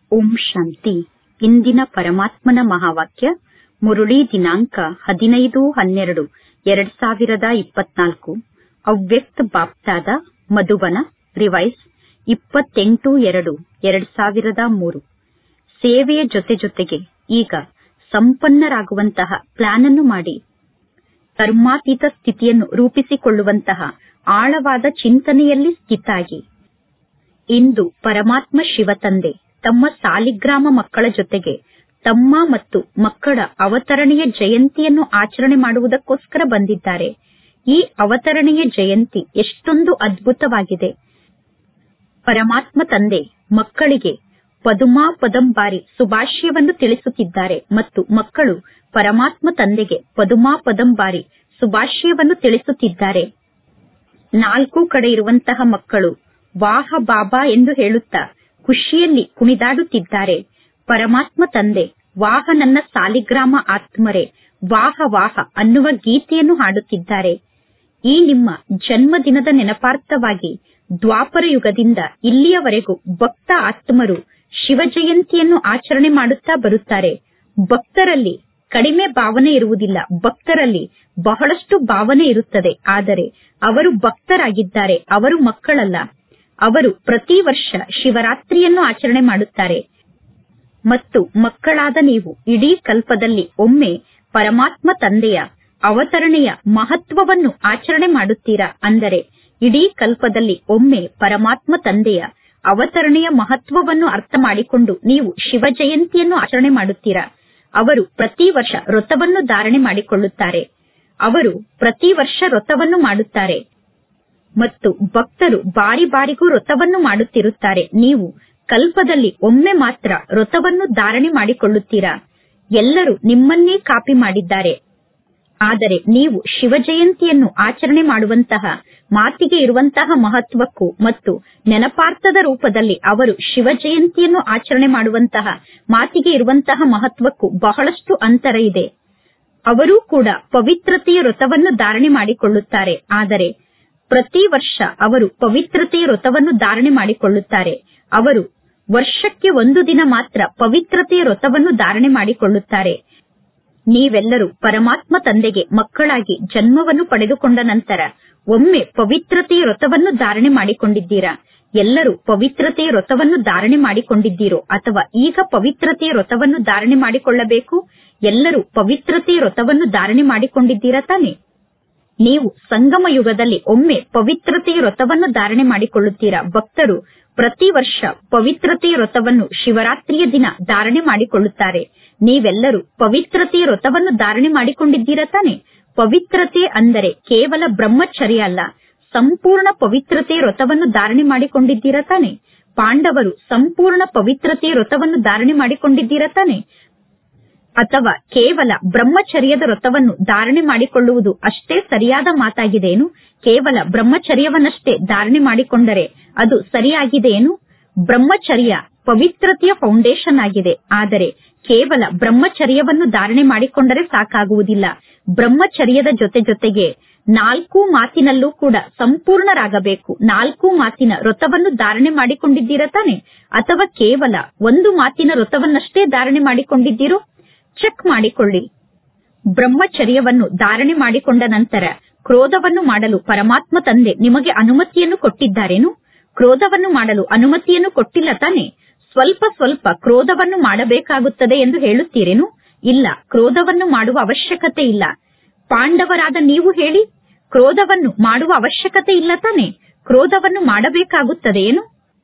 ಓಂ ಶಾಂತಿ ಇಂದಿನ ಪರಮಾತ್ಮನ ಮಹಾವಾಕ್ಯ ಮುರುಳಿ ದಿನಾಂಕ ಹದಿನೈದು ಹನ್ನೆರಡು ಎರಡ್ ಸಾವಿರದ ಇಪ್ಪತ್ನಾಲ್ಕು ಅವ್ಯಕ್ತ ಬಾಪ್ತಾದ ಮಧುಬನ ರಿವೈಸ್ ಇಪ್ಪತ್ತೆಂಟು ಎರಡು ಎರಡ್ ಸಾವಿರದ ಮೂರು ಸೇವೆಯ ಜೊತೆ ಜೊತೆಗೆ ಈಗ ಸಂಪನ್ನರಾಗುವಂತಹ ಪ್ಲಾನ್ ಅನ್ನು ಮಾಡಿ ಕರ್ಮಾತೀತ ಸ್ಥಿತಿಯನ್ನು ರೂಪಿಸಿಕೊಳ್ಳುವಂತಹ ಆಳವಾದ ಚಿಂತನೆಯಲ್ಲಿ ಸ್ಥಿತಾಗಿ ಇಂದು ಪರಮಾತ್ಮ ಶಿವತಂದೆ ತಮ್ಮ ಸಾಲಿಗ್ರಾಮ ಮಕ್ಕಳ ಜೊತೆಗೆ ತಮ್ಮ ಮತ್ತು ಮಕ್ಕಳ ಅವತರಣೆಯ ಜಯಂತಿಯನ್ನು ಆಚರಣೆ ಮಾಡುವುದಕ್ಕೋಸ್ಕರ ಬಂದಿದ್ದಾರೆ ಈ ಅವತರಣೆಯ ಜಯಂತಿ ಎಷ್ಟೊಂದು ಅದ್ಭುತವಾಗಿದೆ ಪರಮಾತ್ಮ ತಂದೆ ಮಕ್ಕಳಿಗೆ ಪದುಮಾ ಪದಂಬಾರಿ ಶುಭಾಶಯವನ್ನು ತಿಳಿಸುತ್ತಿದ್ದಾರೆ ಮತ್ತು ಮಕ್ಕಳು ಪರಮಾತ್ಮ ತಂದೆಗೆ ಪದುಮಾ ಪದಂಬಾರಿ ಶುಭಾಶಯವನ್ನು ತಿಳಿಸುತ್ತಿದ್ದಾರೆ ನಾಲ್ಕು ಕಡೆ ಇರುವಂತಹ ಮಕ್ಕಳು ವಾಹ ಬಾಬಾ ಎಂದು ಹೇಳುತ್ತಾ ಖುಷಿಯಲ್ಲಿ ಕುಣಿದಾಡುತ್ತಿದ್ದಾರೆ ಪರಮಾತ್ಮ ತಂದೆ ವಾಹ ನನ್ನ ಸಾಲಿಗ್ರಾಮ ಆತ್ಮರೇ ವಾಹ ವಾಹ ಅನ್ನುವ ಗೀತೆಯನ್ನು ಹಾಡುತ್ತಿದ್ದಾರೆ ಈ ನಿಮ್ಮ ಜನ್ಮದಿನದ ನೆನಪಾರ್ಥವಾಗಿ ದ್ವಾಪರ ಯುಗದಿಂದ ಇಲ್ಲಿಯವರೆಗೂ ಭಕ್ತ ಆತ್ಮರು ಶಿವ ಜಯಂತಿಯನ್ನು ಆಚರಣೆ ಮಾಡುತ್ತಾ ಬರುತ್ತಾರೆ ಭಕ್ತರಲ್ಲಿ ಕಡಿಮೆ ಭಾವನೆ ಇರುವುದಿಲ್ಲ ಭಕ್ತರಲ್ಲಿ ಬಹಳಷ್ಟು ಭಾವನೆ ಇರುತ್ತದೆ ಆದರೆ ಅವರು ಭಕ್ತರಾಗಿದ್ದಾರೆ ಅವರು ಮಕ್ಕಳಲ್ಲ ಅವರು ಪ್ರತಿ ವರ್ಷ ಶಿವರಾತ್ರಿಯನ್ನು ಆಚರಣೆ ಮಾಡುತ್ತಾರೆ ಮತ್ತು ಮಕ್ಕಳಾದ ನೀವು ಇಡೀ ಕಲ್ಪದಲ್ಲಿ ಒಮ್ಮೆ ಪರಮಾತ್ಮ ತಂದೆಯ ಅವತರಣೆಯ ಮಹತ್ವವನ್ನು ಆಚರಣೆ ಮಾಡುತ್ತೀರಾ ಅಂದರೆ ಇಡೀ ಕಲ್ಪದಲ್ಲಿ ಒಮ್ಮೆ ಪರಮಾತ್ಮ ತಂದೆಯ ಅವತರಣೆಯ ಮಹತ್ವವನ್ನು ಅರ್ಥ ಮಾಡಿಕೊಂಡು ನೀವು ಶಿವ ಜಯಂತಿಯನ್ನು ಆಚರಣೆ ಮಾಡುತ್ತೀರಾ ಅವರು ಪ್ರತಿ ವರ್ಷ ವ್ರತವನ್ನು ಧಾರಣೆ ಮಾಡಿಕೊಳ್ಳುತ್ತಾರೆ ಅವರು ಪ್ರತಿ ವರ್ಷ ವ್ರತವನ್ನು ಮಾಡುತ್ತಾರೆ ಮತ್ತು ಭಕ್ತರು ಬಾರಿ ಬಾರಿಗೂ ವ್ರತವನ್ನು ಮಾಡುತ್ತಿರುತ್ತಾರೆ ನೀವು ಕಲ್ಪದಲ್ಲಿ ಒಮ್ಮೆ ಮಾತ್ರ ವ್ರತವನ್ನು ಧಾರಣೆ ಮಾಡಿಕೊಳ್ಳುತ್ತೀರಾ ಎಲ್ಲರೂ ನಿಮ್ಮನ್ನೇ ಕಾಪಿ ಮಾಡಿದ್ದಾರೆ ಆದರೆ ನೀವು ಶಿವ ಜಯಂತಿಯನ್ನು ಆಚರಣೆ ಮಾಡುವಂತಹ ಮಾತಿಗೆ ಇರುವಂತಹ ಮಹತ್ವಕ್ಕೂ ಮತ್ತು ನೆನಪಾರ್ಥದ ರೂಪದಲ್ಲಿ ಅವರು ಶಿವ ಜಯಂತಿಯನ್ನು ಆಚರಣೆ ಮಾಡುವಂತಹ ಮಾತಿಗೆ ಇರುವಂತಹ ಮಹತ್ವಕ್ಕೂ ಬಹಳಷ್ಟು ಅಂತರ ಇದೆ ಅವರೂ ಕೂಡ ಪವಿತ್ರತೆಯ ವ್ರತವನ್ನು ಧಾರಣೆ ಮಾಡಿಕೊಳ್ಳುತ್ತಾರೆ ಆದರೆ ಪ್ರತಿ ವರ್ಷ ಅವರು ಪವಿತ್ರತೆಯ ವ್ರತವನ್ನು ಧಾರಣೆ ಮಾಡಿಕೊಳ್ಳುತ್ತಾರೆ ಅವರು ವರ್ಷಕ್ಕೆ ಒಂದು ದಿನ ಮಾತ್ರ ಪವಿತ್ರತೆಯ ವ್ರತವನ್ನು ಧಾರಣೆ ಮಾಡಿಕೊಳ್ಳುತ್ತಾರೆ ನೀವೆಲ್ಲರೂ ಪರಮಾತ್ಮ ತಂದೆಗೆ ಮಕ್ಕಳಾಗಿ ಜನ್ಮವನ್ನು ಪಡೆದುಕೊಂಡ ನಂತರ ಒಮ್ಮೆ ಪವಿತ್ರತೆಯ ವ್ರತವನ್ನು ಧಾರಣೆ ಮಾಡಿಕೊಂಡಿದ್ದೀರಾ ಎಲ್ಲರೂ ಪವಿತ್ರತೆಯ ವ್ರತವನ್ನು ಧಾರಣೆ ಮಾಡಿಕೊಂಡಿದ್ದೀರೋ ಅಥವಾ ಈಗ ಪವಿತ್ರತೆಯ ವ್ರತವನ್ನು ಧಾರಣೆ ಮಾಡಿಕೊಳ್ಳಬೇಕು ಎಲ್ಲರೂ ಪವಿತ್ರತೆಯ ವ್ರತವನ್ನು ಧಾರಣೆ ಮಾಡಿಕೊಂಡಿದ್ದೀರಾ ತಾನೆ ನೀವು ಸಂಗಮ ಯುಗದಲ್ಲಿ ಒಮ್ಮೆ ಪವಿತ್ರತೆಯ ವ್ರತವನ್ನು ಧಾರಣೆ ಮಾಡಿಕೊಳ್ಳುತ್ತೀರಾ ಭಕ್ತರು ಪ್ರತಿ ವರ್ಷ ಪವಿತ್ರತೆಯ ವ್ರತವನ್ನು ಶಿವರಾತ್ರಿಯ ದಿನ ಧಾರಣೆ ಮಾಡಿಕೊಳ್ಳುತ್ತಾರೆ ನೀವೆಲ್ಲರೂ ಪವಿತ್ರತೆಯ ವ್ರತವನ್ನು ಧಾರಣೆ ಮಾಡಿಕೊಂಡಿದ್ದೀರಾ ತಾನೆ ಪವಿತ್ರತೆ ಅಂದರೆ ಕೇವಲ ಬ್ರಹ್ಮಚರ್ಯ ಅಲ್ಲ ಸಂಪೂರ್ಣ ಪವಿತ್ರತೆಯ ವ್ರತವನ್ನು ಧಾರಣೆ ಮಾಡಿಕೊಂಡಿದ್ದೀರಾ ತಾನೆ ಪಾಂಡವರು ಸಂಪೂರ್ಣ ಪವಿತ್ರತೆಯ ವ್ರತವನ್ನು ಧಾರಣೆ ಮಾಡಿಕೊಂಡಿದ್ದೀರಾ ತಾನೆ ಅಥವಾ ಕೇವಲ ಬ್ರಹ್ಮಚರ್ಯದ ವ್ರತವನ್ನು ಧಾರಣೆ ಮಾಡಿಕೊಳ್ಳುವುದು ಅಷ್ಟೇ ಸರಿಯಾದ ಮಾತಾಗಿದೆಯೇನು ಕೇವಲ ಬ್ರಹ್ಮಚರ್ಯವನ್ನಷ್ಟೇ ಧಾರಣೆ ಮಾಡಿಕೊಂಡರೆ ಅದು ಸರಿಯಾಗಿದೆಯೇನು ಬ್ರಹ್ಮಚರ್ಯ ಪವಿತ್ರತೆಯ ಫೌಂಡೇಶನ್ ಆಗಿದೆ ಆದರೆ ಕೇವಲ ಬ್ರಹ್ಮಚರ್ಯವನ್ನು ಧಾರಣೆ ಮಾಡಿಕೊಂಡರೆ ಸಾಕಾಗುವುದಿಲ್ಲ ಬ್ರಹ್ಮಚರ್ಯದ ಜೊತೆ ಜೊತೆಗೆ ನಾಲ್ಕು ಮಾತಿನಲ್ಲೂ ಕೂಡ ಸಂಪೂರ್ಣರಾಗಬೇಕು ನಾಲ್ಕು ಮಾತಿನ ವ್ರತವನ್ನು ಧಾರಣೆ ಮಾಡಿಕೊಂಡಿದ್ದೀರಾ ತಾನೆ ಅಥವಾ ಕೇವಲ ಒಂದು ಮಾತಿನ ವ್ರತವನ್ನಷ್ಟೇ ಧಾರಣೆ ಮಾಡಿಕೊಂಡಿದ್ದೀರೋ ಚೆಕ್ ಮಾಡಿಕೊಳ್ಳಿ ಬ್ರಹ್ಮಚರ್ಯವನ್ನು ಧಾರಣೆ ಮಾಡಿಕೊಂಡ ನಂತರ ಕ್ರೋಧವನ್ನು ಮಾಡಲು ಪರಮಾತ್ಮ ತಂದೆ ನಿಮಗೆ ಅನುಮತಿಯನ್ನು ಕೊಟ್ಟಿದ್ದಾರೇನು ಕ್ರೋಧವನ್ನು ಮಾಡಲು ಅನುಮತಿಯನ್ನು ಕೊಟ್ಟಿಲ್ಲ ತಾನೆ ಸ್ವಲ್ಪ ಸ್ವಲ್ಪ ಕ್ರೋಧವನ್ನು ಮಾಡಬೇಕಾಗುತ್ತದೆ ಎಂದು ಹೇಳುತ್ತೀರೇನು ಇಲ್ಲ ಕ್ರೋಧವನ್ನು ಮಾಡುವ ಅವಶ್ಯಕತೆ ಇಲ್ಲ ಪಾಂಡವರಾದ ನೀವು ಹೇಳಿ ಕ್ರೋಧವನ್ನು ಮಾಡುವ ಅವಶ್ಯಕತೆ ಇಲ್ಲ ತಾನೆ ಕ್ರೋಧವನ್ನು ಮಾಡಬೇಕಾಗುತ್ತದೆ ಏನು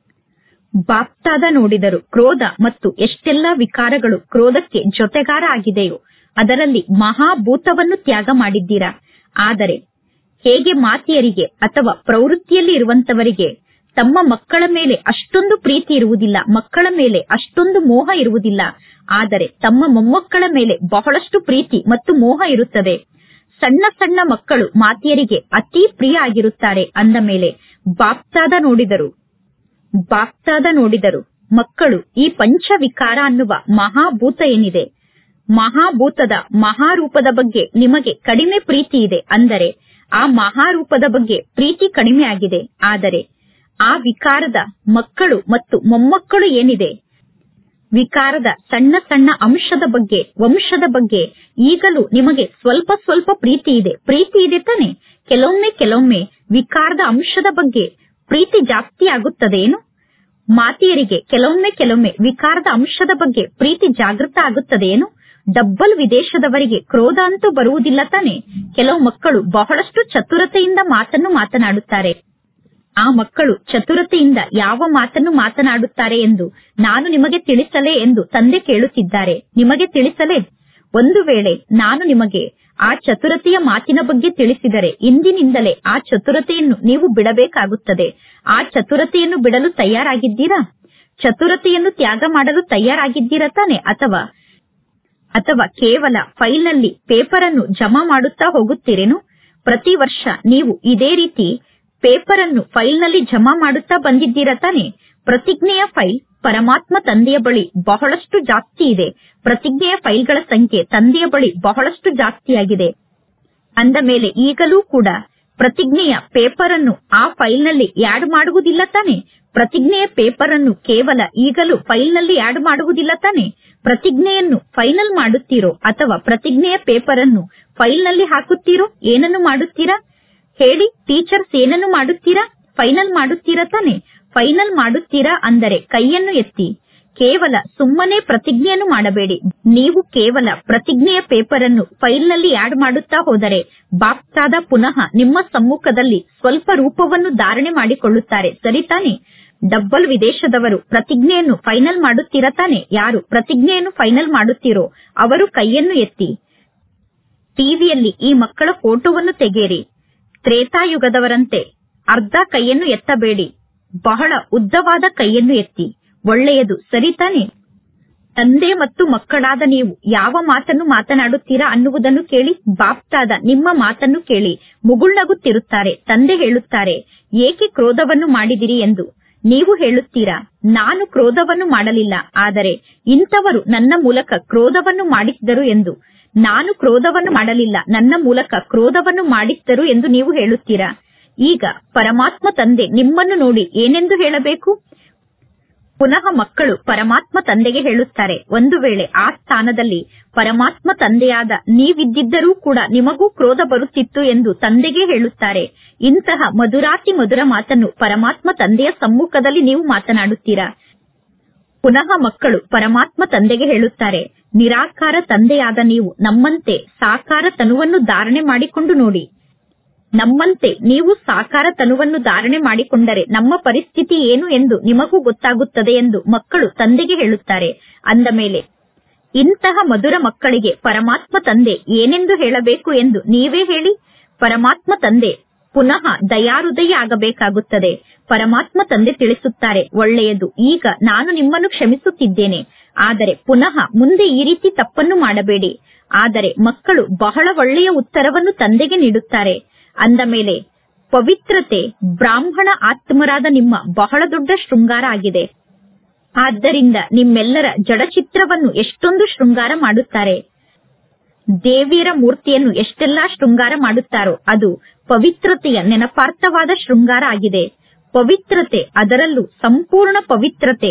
ಬಾಪ್ತಾದ ನೋಡಿದರು ಕ್ರೋಧ ಮತ್ತು ಎಷ್ಟೆಲ್ಲ ವಿಕಾರಗಳು ಕ್ರೋಧಕ್ಕೆ ಜೊತೆಗಾರ ಆಗಿದೆಯೋ ಅದರಲ್ಲಿ ಮಹಾಭೂತವನ್ನು ತ್ಯಾಗ ಮಾಡಿದ್ದೀರಾ ಆದರೆ ಹೇಗೆ ಮಾತಿಯರಿಗೆ ಅಥವಾ ಪ್ರವೃತ್ತಿಯಲ್ಲಿ ಇರುವಂತವರಿಗೆ ತಮ್ಮ ಮಕ್ಕಳ ಮೇಲೆ ಅಷ್ಟೊಂದು ಪ್ರೀತಿ ಇರುವುದಿಲ್ಲ ಮಕ್ಕಳ ಮೇಲೆ ಅಷ್ಟೊಂದು ಮೋಹ ಇರುವುದಿಲ್ಲ ಆದರೆ ತಮ್ಮ ಮೊಮ್ಮಕ್ಕಳ ಮೇಲೆ ಬಹಳಷ್ಟು ಪ್ರೀತಿ ಮತ್ತು ಮೋಹ ಇರುತ್ತದೆ ಸಣ್ಣ ಸಣ್ಣ ಮಕ್ಕಳು ಮಾತಿಯರಿಗೆ ಅತಿ ಪ್ರಿಯ ಆಗಿರುತ್ತಾರೆ ಅಂದ ಮೇಲೆ ಬಾಪ್ತಾದ ನೋಡಿದರು ಬಾಪ್ತಾದ ನೋಡಿದರು ಮಕ್ಕಳು ಈ ಪಂಚವಿಕಾರ ಅನ್ನುವ ಮಹಾಭೂತ ಏನಿದೆ ಮಹಾಭೂತದ ಮಹಾರೂಪದ ಬಗ್ಗೆ ನಿಮಗೆ ಕಡಿಮೆ ಪ್ರೀತಿ ಇದೆ ಅಂದರೆ ಆ ಮಹಾರೂಪದ ಬಗ್ಗೆ ಪ್ರೀತಿ ಕಡಿಮೆ ಆಗಿದೆ ಆದರೆ ಆ ವಿಕಾರದ ಮಕ್ಕಳು ಮತ್ತು ಮೊಮ್ಮಕ್ಕಳು ಏನಿದೆ ವಿಕಾರದ ಸಣ್ಣ ಸಣ್ಣ ಅಂಶದ ಬಗ್ಗೆ ವಂಶದ ಬಗ್ಗೆ ಈಗಲೂ ನಿಮಗೆ ಸ್ವಲ್ಪ ಸ್ವಲ್ಪ ಪ್ರೀತಿ ಇದೆ ಪ್ರೀತಿ ಇದೆ ತಾನೆ ಕೆಲವೊಮ್ಮೆ ಕೆಲವೊಮ್ಮೆ ವಿಕಾರದ ಅಂಶದ ಬಗ್ಗೆ ಪ್ರೀತಿ ಜಾಸ್ತಿ ಆಗುತ್ತದೇನು ಮಾತೆಯರಿಗೆ ಕೆಲವೊಮ್ಮೆ ಕೆಲವೊಮ್ಮೆ ವಿಕಾರದ ಅಂಶದ ಬಗ್ಗೆ ಪ್ರೀತಿ ಜಾಗೃತ ಆಗುತ್ತದೇನು ಡಬ್ಬಲ್ ವಿದೇಶದವರಿಗೆ ಕ್ರೋಧ ಅಂತೂ ಬರುವುದಿಲ್ಲ ತಾನೆ ಕೆಲವು ಮಕ್ಕಳು ಬಹಳಷ್ಟು ಚತುರತೆಯಿಂದ ಮಾತನ್ನು ಮಾತನಾಡುತ್ತಾರೆ ಆ ಮಕ್ಕಳು ಚತುರತೆಯಿಂದ ಯಾವ ಮಾತನ್ನು ಮಾತನಾಡುತ್ತಾರೆ ಎಂದು ನಾನು ನಿಮಗೆ ತಿಳಿಸಲೇ ಎಂದು ತಂದೆ ಕೇಳುತ್ತಿದ್ದಾರೆ ನಿಮಗೆ ತಿಳಿಸಲೇ ಒಂದು ವೇಳೆ ನಾನು ನಿಮಗೆ ಆ ಚತುರತೆಯ ಮಾತಿನ ಬಗ್ಗೆ ತಿಳಿಸಿದರೆ ಇಂದಿನಿಂದಲೇ ಆ ಚತುರತೆಯನ್ನು ನೀವು ಬಿಡಬೇಕಾಗುತ್ತದೆ ಆ ಚತುರತೆಯನ್ನು ಬಿಡಲು ತಯಾರಾಗಿದ್ದೀರಾ ಚತುರತೆಯನ್ನು ತ್ಯಾಗ ಮಾಡಲು ತಯಾರಾಗಿದ್ದೀರಾ ತಾನೆ ಅಥವಾ ಅಥವಾ ಕೇವಲ ಫೈಲ್ನಲ್ಲಿ ಪೇಪರ್ ಅನ್ನು ಜಮಾ ಮಾಡುತ್ತಾ ಹೋಗುತ್ತೀರೇನು ಪ್ರತಿ ವರ್ಷ ನೀವು ಇದೇ ರೀತಿ ಪೇಪರ್ ಅನ್ನು ಫೈಲ್ನಲ್ಲಿ ಜಮಾ ಮಾಡುತ್ತಾ ಬಂದಿದ್ದೀರಾ ತಾನೆ ಪ್ರತಿಜ್ಞೆಯ ಫೈಲ್ ಪರಮಾತ್ಮ ತಂದೆಯ ಬಳಿ ಬಹಳಷ್ಟು ಜಾಸ್ತಿ ಇದೆ ಪ್ರತಿಜ್ಞೆಯ ಫೈಲ್ಗಳ ಸಂಖ್ಯೆ ತಂದೆಯ ಬಳಿ ಬಹಳಷ್ಟು ಜಾಸ್ತಿಯಾಗಿದೆ ಅಂದ ಮೇಲೆ ಈಗಲೂ ಕೂಡ ಪ್ರತಿಜ್ಞೆಯ ಪೇಪರ್ ಅನ್ನು ಆ ಫೈಲ್ನಲ್ಲಿ ಯಾಡ್ ಮಾಡುವುದಿಲ್ಲ ತಾನೆ ಪ್ರತಿಜ್ಞೆಯ ಪೇಪರ್ ಅನ್ನು ಕೇವಲ ಈಗಲೂ ಫೈಲ್ನಲ್ಲಿ ಯಾಡ್ ಮಾಡುವುದಿಲ್ಲ ತಾನೆ ಪ್ರತಿಜ್ಞೆಯನ್ನು ಫೈನಲ್ ಮಾಡುತ್ತೀರೋ ಅಥವಾ ಪ್ರತಿಜ್ಞೆಯ ಪೇಪರ್ ಅನ್ನು ಫೈಲ್ನಲ್ಲಿ ಹಾಕುತ್ತೀರೋ ಏನನ್ನು ಮಾಡುತ್ತೀರಾ ಹೇಳಿ ಟೀಚರ್ಸ್ ಏನನ್ನು ಮಾಡುತ್ತೀರಾ ಫೈನಲ್ ಮಾಡುತ್ತೀರಾ ತಾನೆ ಫೈನಲ್ ಮಾಡುತ್ತೀರಾ ಅಂದರೆ ಕೈಯನ್ನು ಎತ್ತಿ ಕೇವಲ ಸುಮ್ಮನೆ ಪ್ರತಿಜ್ಞೆಯನ್ನು ಮಾಡಬೇಡಿ ನೀವು ಕೇವಲ ಪ್ರತಿಜ್ಞೆಯ ಪೇಪರ್ ಅನ್ನು ಫೈಲ್ನಲ್ಲಿ ಆಡ್ ಮಾಡುತ್ತಾ ಹೋದರೆ ಬಾಪ್ತಾದ ಪುನಃ ನಿಮ್ಮ ಸಮ್ಮುಖದಲ್ಲಿ ಸ್ವಲ್ಪ ರೂಪವನ್ನು ಧಾರಣೆ ಮಾಡಿಕೊಳ್ಳುತ್ತಾರೆ ಸರಿ ತಾನೆ ಡಬ್ಬಲ್ ವಿದೇಶದವರು ಪ್ರತಿಜ್ಞೆಯನ್ನು ಫೈನಲ್ ಮಾಡುತ್ತೀರಾ ತಾನೆ ಯಾರು ಪ್ರತಿಜ್ಞೆಯನ್ನು ಫೈನಲ್ ಮಾಡುತ್ತೀರೋ ಅವರು ಕೈಯನ್ನು ಎತ್ತಿ ಟಿವಿಯಲ್ಲಿ ಈ ಮಕ್ಕಳ ಫೋಟೋವನ್ನು ತೆಗೆಯಿರಿ ತ್ರೇತಾಯುಗದವರಂತೆ ಅರ್ಧ ಕೈಯನ್ನು ಎತ್ತಬೇಡಿ ಬಹಳ ಉದ್ದವಾದ ಕೈಯನ್ನು ಎತ್ತಿ ಒಳ್ಳೆಯದು ಸರಿ ತಾನೆ ತಂದೆ ಮತ್ತು ಮಕ್ಕಳಾದ ನೀವು ಯಾವ ಮಾತನ್ನು ಮಾತನಾಡುತ್ತೀರಾ ಅನ್ನುವುದನ್ನು ಕೇಳಿ ಬಾಪ್ತಾದ ನಿಮ್ಮ ಮಾತನ್ನು ಕೇಳಿ ಮುಗುಳ್ನಗುತ್ತಿರುತ್ತಾರೆ ತಂದೆ ಹೇಳುತ್ತಾರೆ ಏಕೆ ಕ್ರೋಧವನ್ನು ಮಾಡಿದಿರಿ ಎಂದು ನೀವು ಹೇಳುತ್ತೀರಾ ನಾನು ಕ್ರೋಧವನ್ನು ಮಾಡಲಿಲ್ಲ ಆದರೆ ಇಂಥವರು ನನ್ನ ಮೂಲಕ ಕ್ರೋಧವನ್ನು ಮಾಡಿಸಿದರು ಎಂದು ನಾನು ಕ್ರೋಧವನ್ನು ಮಾಡಲಿಲ್ಲ ನನ್ನ ಮೂಲಕ ಕ್ರೋಧವನ್ನು ಮಾಡಿಸಿದರು ಎಂದು ನೀವು ಹೇಳುತ್ತೀರಾ ಈಗ ಪರಮಾತ್ಮ ತಂದೆ ನಿಮ್ಮನ್ನು ನೋಡಿ ಏನೆಂದು ಹೇಳಬೇಕು ಪುನಃ ಮಕ್ಕಳು ಪರಮಾತ್ಮ ತಂದೆಗೆ ಹೇಳುತ್ತಾರೆ ಒಂದು ವೇಳೆ ಆ ಸ್ಥಾನದಲ್ಲಿ ಪರಮಾತ್ಮ ತಂದೆಯಾದ ನೀವಿದ್ದಿದ್ದರೂ ಕೂಡ ನಿಮಗೂ ಕ್ರೋಧ ಬರುತ್ತಿತ್ತು ಎಂದು ತಂದೆಗೆ ಹೇಳುತ್ತಾರೆ ಇಂತಹ ಮಧುರಾತಿ ಮಧುರ ಮಾತನ್ನು ಪರಮಾತ್ಮ ತಂದೆಯ ಸಮ್ಮುಖದಲ್ಲಿ ನೀವು ಮಾತನಾಡುತ್ತೀರಾ ಪುನಃ ಮಕ್ಕಳು ಪರಮಾತ್ಮ ತಂದೆಗೆ ಹೇಳುತ್ತಾರೆ ನಿರಾಕಾರ ತಂದೆಯಾದ ನೀವು ನಮ್ಮಂತೆ ಸಾಕಾರ ತನುವನ್ನು ಧಾರಣೆ ಮಾಡಿಕೊಂಡು ನೋಡಿ ನಮ್ಮಂತೆ ನೀವು ಸಾಕಾರ ತನುವನ್ನು ಧಾರಣೆ ಮಾಡಿಕೊಂಡರೆ ನಮ್ಮ ಪರಿಸ್ಥಿತಿ ಏನು ಎಂದು ನಿಮಗೂ ಗೊತ್ತಾಗುತ್ತದೆ ಎಂದು ಮಕ್ಕಳು ತಂದೆಗೆ ಹೇಳುತ್ತಾರೆ ಅಂದ ಮೇಲೆ ಇಂತಹ ಮಧುರ ಮಕ್ಕಳಿಗೆ ಪರಮಾತ್ಮ ತಂದೆ ಏನೆಂದು ಹೇಳಬೇಕು ಎಂದು ನೀವೇ ಹೇಳಿ ಪರಮಾತ್ಮ ತಂದೆ ಪುನಃ ದಯಾಹೃದಯ ಆಗಬೇಕಾಗುತ್ತದೆ ಪರಮಾತ್ಮ ತಂದೆ ತಿಳಿಸುತ್ತಾರೆ ಒಳ್ಳೆಯದು ಈಗ ನಾನು ನಿಮ್ಮನ್ನು ಕ್ಷಮಿಸುತ್ತಿದ್ದೇನೆ ಆದರೆ ಪುನಃ ಮುಂದೆ ಈ ರೀತಿ ತಪ್ಪನ್ನು ಮಾಡಬೇಡಿ ಆದರೆ ಮಕ್ಕಳು ಬಹಳ ಒಳ್ಳೆಯ ಉತ್ತರವನ್ನು ತಂದೆಗೆ ನೀಡುತ್ತಾರೆ ಅಂದ ಮೇಲೆ ಪವಿತ್ರತೆ ಬ್ರಾಹ್ಮಣ ಆತ್ಮರಾದ ನಿಮ್ಮ ಬಹಳ ದೊಡ್ಡ ಶೃಂಗಾರ ಆಗಿದೆ ಆದ್ದರಿಂದ ನಿಮ್ಮೆಲ್ಲರ ಜಡಚಿತ್ರವನ್ನು ಎಷ್ಟೊಂದು ಶೃಂಗಾರ ಮಾಡುತ್ತಾರೆ ದೇವಿಯರ ಮೂರ್ತಿಯನ್ನು ಎಷ್ಟೆಲ್ಲಾ ಶೃಂಗಾರ ಮಾಡುತ್ತಾರೋ ಅದು ಪವಿತ್ರತೆಯ ನೆನಪಾರ್ಥವಾದ ಶೃಂಗಾರ ಆಗಿದೆ ಪವಿತ್ರತೆ ಅದರಲ್ಲೂ ಸಂಪೂರ್ಣ ಪವಿತ್ರತೆ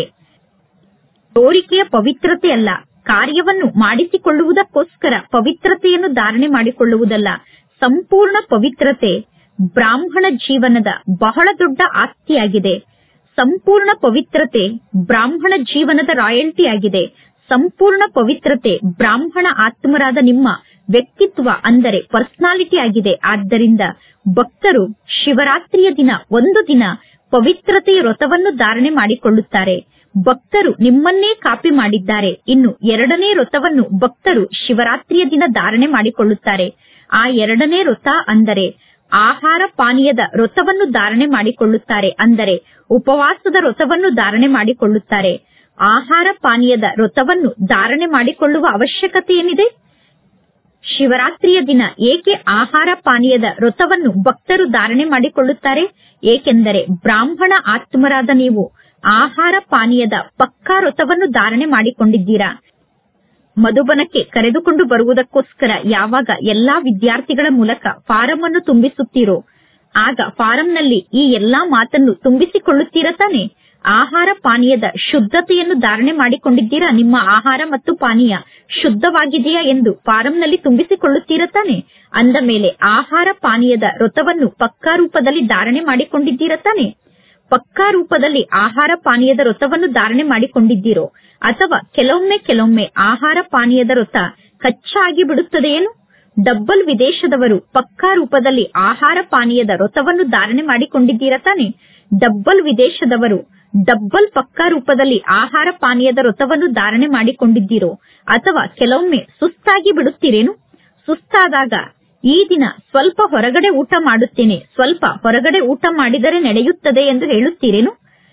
ತೋರಿಕೆಯ ಪವಿತ್ರತೆ ಅಲ್ಲ ಕಾರ್ಯವನ್ನು ಮಾಡಿಸಿಕೊಳ್ಳುವುದಕ್ಕೋಸ್ಕರ ಪವಿತ್ರತೆಯನ್ನು ಧಾರಣೆ ಮಾಡಿಕೊಳ್ಳುವುದಲ್ಲ ಸಂಪೂರ್ಣ ಪವಿತ್ರತೆ ಬ್ರಾಹ್ಮಣ ಜೀವನದ ಬಹಳ ದೊಡ್ಡ ಆಸ್ತಿಯಾಗಿದೆ ಸಂಪೂರ್ಣ ಪವಿತ್ರತೆ ಬ್ರಾಹ್ಮಣ ಜೀವನದ ರಾಯಲ್ಟಿ ಆಗಿದೆ ಸಂಪೂರ್ಣ ಪವಿತ್ರತೆ ಬ್ರಾಹ್ಮಣ ಆತ್ಮರಾದ ನಿಮ್ಮ ವ್ಯಕ್ತಿತ್ವ ಅಂದರೆ ಪರ್ಸನಾಲಿಟಿ ಆಗಿದೆ ಆದ್ದರಿಂದ ಭಕ್ತರು ಶಿವರಾತ್ರಿಯ ದಿನ ಒಂದು ದಿನ ಪವಿತ್ರತೆಯ ವ್ರತವನ್ನು ಧಾರಣೆ ಮಾಡಿಕೊಳ್ಳುತ್ತಾರೆ ಭಕ್ತರು ನಿಮ್ಮನ್ನೇ ಕಾಪಿ ಮಾಡಿದ್ದಾರೆ ಇನ್ನು ಎರಡನೇ ವ್ರತವನ್ನು ಭಕ್ತರು ಶಿವರಾತ್ರಿಯ ದಿನ ಧಾರಣೆ ಮಾಡಿಕೊಳ್ಳುತ್ತಾರೆ ಆ ಎರಡನೇ ವ್ರತ ಅಂದರೆ ಆಹಾರ ಪಾನೀಯದ ವ್ರತವನ್ನು ಧಾರಣೆ ಮಾಡಿಕೊಳ್ಳುತ್ತಾರೆ ಅಂದರೆ ಉಪವಾಸದ ವ್ರತವನ್ನು ಧಾರಣೆ ಮಾಡಿಕೊಳ್ಳುತ್ತಾರೆ ಆಹಾರ ಪಾನೀಯದ ವ್ರತವನ್ನು ಧಾರಣೆ ಮಾಡಿಕೊಳ್ಳುವ ಅವಶ್ಯಕತೆ ಏನಿದೆ ಶಿವರಾತ್ರಿಯ ದಿನ ಏಕೆ ಆಹಾರ ಪಾನೀಯದ ವ್ರತವನ್ನು ಭಕ್ತರು ಧಾರಣೆ ಮಾಡಿಕೊಳ್ಳುತ್ತಾರೆ ಏಕೆಂದರೆ ಬ್ರಾಹ್ಮಣ ಆತ್ಮರಾದ ನೀವು ಆಹಾರ ಪಾನೀಯದ ಪಕ್ಕಾ ವ್ರತವನ್ನು ಧಾರಣೆ ಮಾಡಿಕೊಂಡಿದ್ದೀರಾ ಮಧುಬನಕ್ಕೆ ಕರೆದುಕೊಂಡು ಬರುವುದಕ್ಕೋಸ್ಕರ ಯಾವಾಗ ಎಲ್ಲಾ ವಿದ್ಯಾರ್ಥಿಗಳ ಮೂಲಕ ಫಾರಂ ಅನ್ನು ತುಂಬಿಸುತ್ತೀರೋ ಆಗ ಫಾರಂನಲ್ಲಿ ಈ ಎಲ್ಲಾ ಮಾತನ್ನು ತುಂಬಿಸಿಕೊಳ್ಳುತ್ತೀರಾ ತಾನೆ ಆಹಾರ ಪಾನೀಯದ ಶುದ್ಧತೆಯನ್ನು ಧಾರಣೆ ಮಾಡಿಕೊಂಡಿದ್ದೀರಾ ನಿಮ್ಮ ಆಹಾರ ಮತ್ತು ಪಾನೀಯ ಶುದ್ಧವಾಗಿದೆಯಾ ಎಂದು ಫಾರಂನಲ್ಲಿ ತುಂಬಿಸಿಕೊಳ್ಳುತ್ತೀರಾ ತಾನೆ ಅಂದ ಮೇಲೆ ಆಹಾರ ಪಾನೀಯದ ವ್ರತವನ್ನು ಪಕ್ಕಾ ರೂಪದಲ್ಲಿ ಧಾರಣೆ ಮಾಡಿಕೊಂಡಿದ್ದೀರಾ ತಾನೆ ಪಕ್ಕಾ ರೂಪದಲ್ಲಿ ಆಹಾರ ಪಾನೀಯದ ವ್ರತವನ್ನು ಧಾರಣೆ ಮಾಡಿಕೊಂಡಿದ್ದೀರೋ ಅಥವಾ ಕೆಲವೊಮ್ಮೆ ಕೆಲವೊಮ್ಮೆ ಆಹಾರ ಪಾನೀಯದ ವ್ರತ ಕಚ್ಚಾ ಆಗಿ ಬಿಡುತ್ತದೆಯೇನು ಡಬ್ಬಲ್ ವಿದೇಶದವರು ಪಕ್ಕಾ ರೂಪದಲ್ಲಿ ಆಹಾರ ಪಾನೀಯದ ವ್ರತವನ್ನು ಧಾರಣೆ ಮಾಡಿಕೊಂಡಿದ್ದೀರಾ ತಾನೆ ಡಬ್ಬಲ್ ವಿದೇಶದವರು ಡಬ್ಬಲ್ ಪಕ್ಕಾ ರೂಪದಲ್ಲಿ ಆಹಾರ ಪಾನೀಯದ ವ್ರತವನ್ನು ಧಾರಣೆ ಮಾಡಿಕೊಂಡಿದ್ದೀರೋ ಅಥವಾ ಕೆಲವೊಮ್ಮೆ ಸುಸ್ತಾಗಿ ಬಿಡುತ್ತೀರೇನು ಸುಸ್ತಾದಾಗ ಈ ದಿನ ಸ್ವಲ್ಪ ಹೊರಗಡೆ ಊಟ ಮಾಡುತ್ತೇನೆ ಸ್ವಲ್ಪ ಹೊರಗಡೆ ಊಟ ಮಾಡಿದರೆ ನಡೆಯುತ್ತದೆ ಎಂದು ಹೇಳುತ್ತೀರೇನು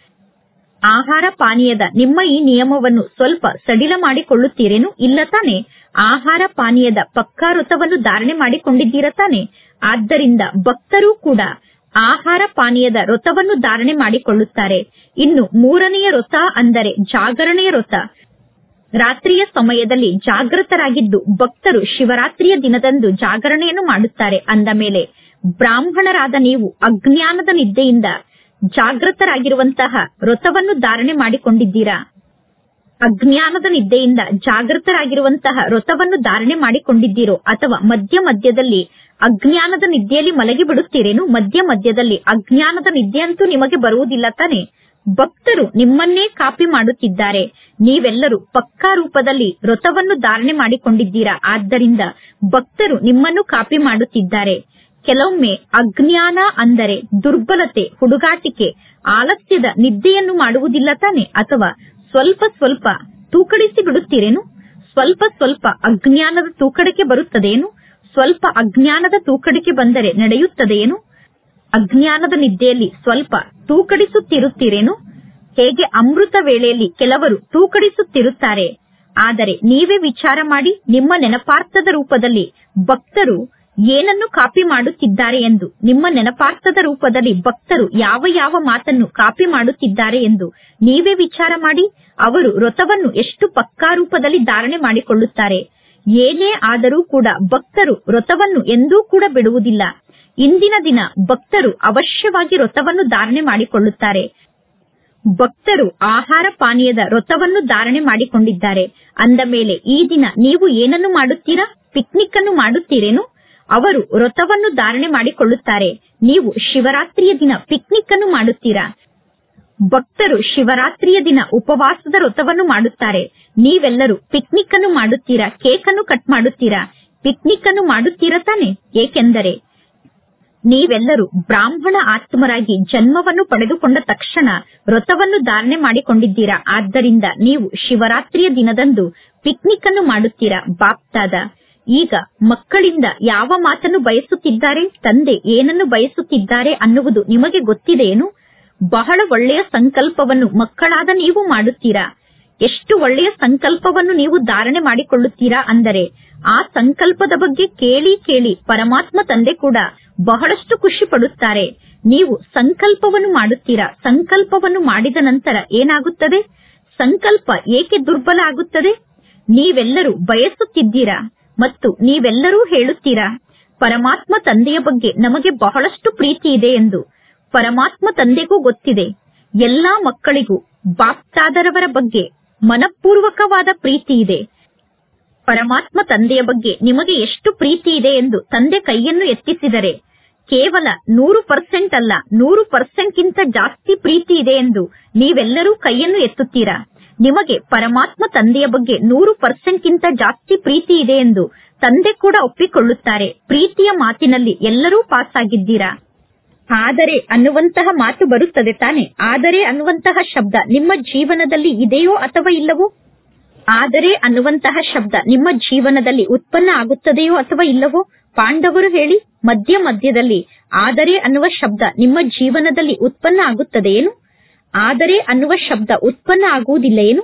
ಆಹಾರ ಪಾನೀಯದ ನಿಮ್ಮ ಈ ನಿಯಮವನ್ನು ಸ್ವಲ್ಪ ಸಡಿಲ ಮಾಡಿಕೊಳ್ಳುತ್ತೀರೇನು ಇಲ್ಲ ತಾನೆ ಆಹಾರ ಪಾನೀಯದ ಪಕ್ಕಾ ವ್ರತವನ್ನು ಧಾರಣೆ ಮಾಡಿಕೊಂಡಿದ್ದೀರಾ ತಾನೆ ಆದ್ದರಿಂದ ಭಕ್ತರು ಕೂಡ ಆಹಾರ ಪಾನೀಯದ ವ್ರತವನ್ನು ಧಾರಣೆ ಮಾಡಿಕೊಳ್ಳುತ್ತಾರೆ ಇನ್ನು ಮೂರನೆಯ ವ್ರತ ಅಂದರೆ ಜಾಗರಣೆಯ ವ್ರತ ರಾತ್ರಿಯ ಸಮಯದಲ್ಲಿ ಜಾಗೃತರಾಗಿದ್ದು ಭಕ್ತರು ಶಿವರಾತ್ರಿಯ ದಿನದಂದು ಜಾಗರಣೆಯನ್ನು ಮಾಡುತ್ತಾರೆ ಅಂದ ಮೇಲೆ ಬ್ರಾಹ್ಮಣರಾದ ನೀವು ಅಜ್ಞಾನದ ನಿದ್ದೆಯಿಂದ ಜಾಗೃತರಾಗಿರುವಂತಹ ವ್ರತವನ್ನು ಧಾರಣೆ ಮಾಡಿಕೊಂಡಿದ್ದೀರಾ ಅಜ್ಞಾನದ ನಿದ್ದೆಯಿಂದ ಜಾಗೃತರಾಗಿರುವಂತಹ ವ್ರತವನ್ನು ಧಾರಣೆ ಮಾಡಿಕೊಂಡಿದ್ದೀರೋ ಅಥವಾ ಮಧ್ಯ ಮಧ್ಯದಲ್ಲಿ ಅಜ್ಞಾನದ ನಿದ್ದೆಯಲ್ಲಿ ಮಲಗಿ ಬಿಡುತ್ತೀರೇನು ಮಧ್ಯ ಮಧ್ಯದಲ್ಲಿ ಅಜ್ಞಾನದ ನಿದ್ದೆ ಅಂತೂ ನಿಮಗೆ ಬರುವುದಿಲ್ಲ ತಾನೆ ಭಕ್ತರು ನಿಮ್ಮನ್ನೇ ಕಾಪಿ ಮಾಡುತ್ತಿದ್ದಾರೆ ನೀವೆಲ್ಲರೂ ಪಕ್ಕಾ ರೂಪದಲ್ಲಿ ವ್ರತವನ್ನು ಧಾರಣೆ ಮಾಡಿಕೊಂಡಿದ್ದೀರಾ ಆದ್ದರಿಂದ ಭಕ್ತರು ನಿಮ್ಮನ್ನು ಕಾಪಿ ಮಾಡುತ್ತಿದ್ದಾರೆ ಕೆಲವೊಮ್ಮೆ ಅಜ್ಞಾನ ಅಂದರೆ ದುರ್ಬಲತೆ ಹುಡುಗಾಟಿಕೆ ಆಲಸ್ಯದ ನಿದ್ದೆಯನ್ನು ಮಾಡುವುದಿಲ್ಲ ತಾನೆ ಅಥವಾ ಸ್ವಲ್ಪ ಸ್ವಲ್ಪ ತೂಕಡಿಸಿ ಬಿಡುತ್ತೀರೇನು ಸ್ವಲ್ಪ ಸ್ವಲ್ಪ ಅಜ್ಞಾನದ ತೂಕಡಿಕೆ ಬರುತ್ತದೆಯೇನು ಸ್ವಲ್ಪ ಅಜ್ಞಾನದ ತೂಕಡಿಕೆ ಬಂದರೆ ನಡೆಯುತ್ತದೆಯೇನು ಅಜ್ಞಾನದ ನಿದ್ದೆಯಲ್ಲಿ ಸ್ವಲ್ಪ ತೂಕಡಿಸುತ್ತಿರುತ್ತೀರೇನು ಹೇಗೆ ಅಮೃತ ವೇಳೆಯಲ್ಲಿ ಕೆಲವರು ತೂಕಡಿಸುತ್ತಿರುತ್ತಾರೆ ಆದರೆ ನೀವೇ ವಿಚಾರ ಮಾಡಿ ನಿಮ್ಮ ನೆನಪಾರ್ಥದ ರೂಪದಲ್ಲಿ ಭಕ್ತರು ಏನನ್ನು ಕಾಪಿ ಮಾಡುತ್ತಿದ್ದಾರೆ ಎಂದು ನಿಮ್ಮ ನೆನಪಾರ್ಥದ ರೂಪದಲ್ಲಿ ಭಕ್ತರು ಯಾವ ಯಾವ ಮಾತನ್ನು ಕಾಪಿ ಮಾಡುತ್ತಿದ್ದಾರೆ ಎಂದು ನೀವೇ ವಿಚಾರ ಮಾಡಿ ಅವರು ವ್ರತವನ್ನು ಎಷ್ಟು ಪಕ್ಕಾ ರೂಪದಲ್ಲಿ ಧಾರಣೆ ಮಾಡಿಕೊಳ್ಳುತ್ತಾರೆ ಏನೇ ಆದರೂ ಕೂಡ ಭಕ್ತರು ವ್ರತವನ್ನು ಎಂದೂ ಕೂಡ ಬಿಡುವುದಿಲ್ಲ ಇಂದಿನ ದಿನ ಭಕ್ತರು ಅವಶ್ಯವಾಗಿ ವ್ರತವನ್ನು ಧಾರಣೆ ಮಾಡಿಕೊಳ್ಳುತ್ತಾರೆ ಭಕ್ತರು ಆಹಾರ ಪಾನೀಯದ ವ್ರತವನ್ನು ಧಾರಣೆ ಮಾಡಿಕೊಂಡಿದ್ದಾರೆ ಅಂದ ಮೇಲೆ ಈ ದಿನ ನೀವು ಏನನ್ನು ಮಾಡುತ್ತೀರಾ ಪಿಕ್ನಿಕ್ ಅನ್ನು ಮಾಡುತ್ತೀರೇನು ಅವರು ವ್ರತವನ್ನು ಧಾರಣೆ ಮಾಡಿಕೊಳ್ಳುತ್ತಾರೆ ನೀವು ಶಿವರಾತ್ರಿಯ ದಿನ ಪಿಕ್ನಿಕ್ ಅನ್ನು ಮಾಡುತ್ತೀರಾ ಭಕ್ತರು ಶಿವರಾತ್ರಿಯ ದಿನ ಉಪವಾಸದ ವ್ರತವನ್ನು ಮಾಡುತ್ತಾರೆ ನೀವೆಲ್ಲರೂ ಪಿಕ್ನಿಕ್ ಅನ್ನು ಮಾಡುತ್ತೀರಾ ಕೇಕ್ ಅನ್ನು ಕಟ್ ಮಾಡುತ್ತೀರಾ ಪಿಕ್ನಿಕ್ ಅನ್ನು ಮಾಡುತ್ತೀರಾ ತಾನೆ ಏಕೆಂದರೆ ನೀವೆಲ್ಲರೂ ಬ್ರಾಹ್ಮಣ ಆತ್ಮರಾಗಿ ಜನ್ಮವನ್ನು ಪಡೆದುಕೊಂಡ ತಕ್ಷಣ ವ್ರತವನ್ನು ಧಾರಣೆ ಮಾಡಿಕೊಂಡಿದ್ದೀರಾ ಆದ್ದರಿಂದ ನೀವು ಶಿವರಾತ್ರಿಯ ದಿನದಂದು ಪಿಕ್ನಿಕ್ ಅನ್ನು ಮಾಡುತ್ತೀರಾ ಬಾಪ್ತಾದ ಈಗ ಮಕ್ಕಳಿಂದ ಯಾವ ಮಾತನ್ನು ಬಯಸುತ್ತಿದ್ದಾರೆ ತಂದೆ ಏನನ್ನು ಬಯಸುತ್ತಿದ್ದಾರೆ ಅನ್ನುವುದು ನಿಮಗೆ ಗೊತ್ತಿದೆಯೇನು ಬಹಳ ಒಳ್ಳೆಯ ಸಂಕಲ್ಪವನ್ನು ಮಕ್ಕಳಾದ ನೀವು ಮಾಡುತ್ತೀರಾ ಎಷ್ಟು ಒಳ್ಳೆಯ ಸಂಕಲ್ಪವನ್ನು ನೀವು ಧಾರಣೆ ಮಾಡಿಕೊಳ್ಳುತ್ತೀರಾ ಅಂದರೆ ಆ ಸಂಕಲ್ಪದ ಬಗ್ಗೆ ಕೇಳಿ ಕೇಳಿ ಪರಮಾತ್ಮ ತಂದೆ ಕೂಡ ಬಹಳಷ್ಟು ಖುಷಿ ಪಡುತ್ತಾರೆ ನೀವು ಸಂಕಲ್ಪವನ್ನು ಮಾಡುತ್ತೀರಾ ಸಂಕಲ್ಪವನ್ನು ಮಾಡಿದ ನಂತರ ಏನಾಗುತ್ತದೆ ಸಂಕಲ್ಪ ಏಕೆ ದುರ್ಬಲ ಆಗುತ್ತದೆ ನೀವೆಲ್ಲರೂ ಬಯಸುತ್ತಿದ್ದೀರಾ ಮತ್ತು ನೀವೆಲ್ಲರೂ ಹೇಳುತ್ತೀರಾ ಪರಮಾತ್ಮ ತಂದೆಯ ಬಗ್ಗೆ ನಮಗೆ ಬಹಳಷ್ಟು ಪ್ರೀತಿ ಇದೆ ಎಂದು ಪರಮಾತ್ಮ ತಂದೆಗೂ ಗೊತ್ತಿದೆ ಎಲ್ಲಾ ಮಕ್ಕಳಿಗೂ ಬಾಪ್ತಾದರವರ ಬಗ್ಗೆ ಮನಪೂರ್ವಕವಾದ ಪ್ರೀತಿ ಇದೆ ಪರಮಾತ್ಮ ತಂದೆಯ ಬಗ್ಗೆ ನಿಮಗೆ ಎಷ್ಟು ಪ್ರೀತಿ ಇದೆ ಎಂದು ತಂದೆ ಕೈಯನ್ನು ಎತ್ತಿಸಿದರೆ ಕೇವಲ ನೂರು ಪರ್ಸೆಂಟ್ ಅಲ್ಲ ನೂರು ಪರ್ಸೆಂಟ್ಗಿಂತ ಜಾಸ್ತಿ ಪ್ರೀತಿ ಇದೆ ಎಂದು ನೀವೆಲ್ಲರೂ ಕೈಯನ್ನು ಎತ್ತುತ್ತೀರಾ ನಿಮಗೆ ಪರಮಾತ್ಮ ತಂದೆಯ ಬಗ್ಗೆ ನೂರು ಪರ್ಸೆಂಟ್ಗಿಂತ ಜಾಸ್ತಿ ಪ್ರೀತಿ ಇದೆ ಎಂದು ತಂದೆ ಕೂಡ ಒಪ್ಪಿಕೊಳ್ಳುತ್ತಾರೆ ಪ್ರೀತಿಯ ಮಾತಿನಲ್ಲಿ ಎಲ್ಲರೂ ಪಾಸ್ ಆಗಿದ್ದೀರಾ ಆದರೆ ಅನ್ನುವಂತಹ ಮಾತು ಬರುತ್ತದೆ ತಾನೆ ಆದರೆ ಅನ್ನುವಂತಹ ಶಬ್ದ ನಿಮ್ಮ ಜೀವನದಲ್ಲಿ ಇದೆಯೋ ಅಥವಾ ಇಲ್ಲವೋ ಆದರೆ ಅನ್ನುವಂತಹ ಶಬ್ದ ನಿಮ್ಮ ಜೀವನದಲ್ಲಿ ಉತ್ಪನ್ನ ಆಗುತ್ತದೆಯೋ ಅಥವಾ ಇಲ್ಲವೋ ಪಾಂಡವರು ಹೇಳಿ ಮಧ್ಯ ಮಧ್ಯದಲ್ಲಿ ಆದರೆ ಅನ್ನುವ ಶಬ್ದ ನಿಮ್ಮ ಜೀವನದಲ್ಲಿ ಉತ್ಪನ್ನ ಆಗುತ್ತದೆಯೇನು ಆದರೆ ಅನ್ನುವ ಶಬ್ದ ಉತ್ಪನ್ನ ಆಗುವುದಿಲ್ಲ ಏನು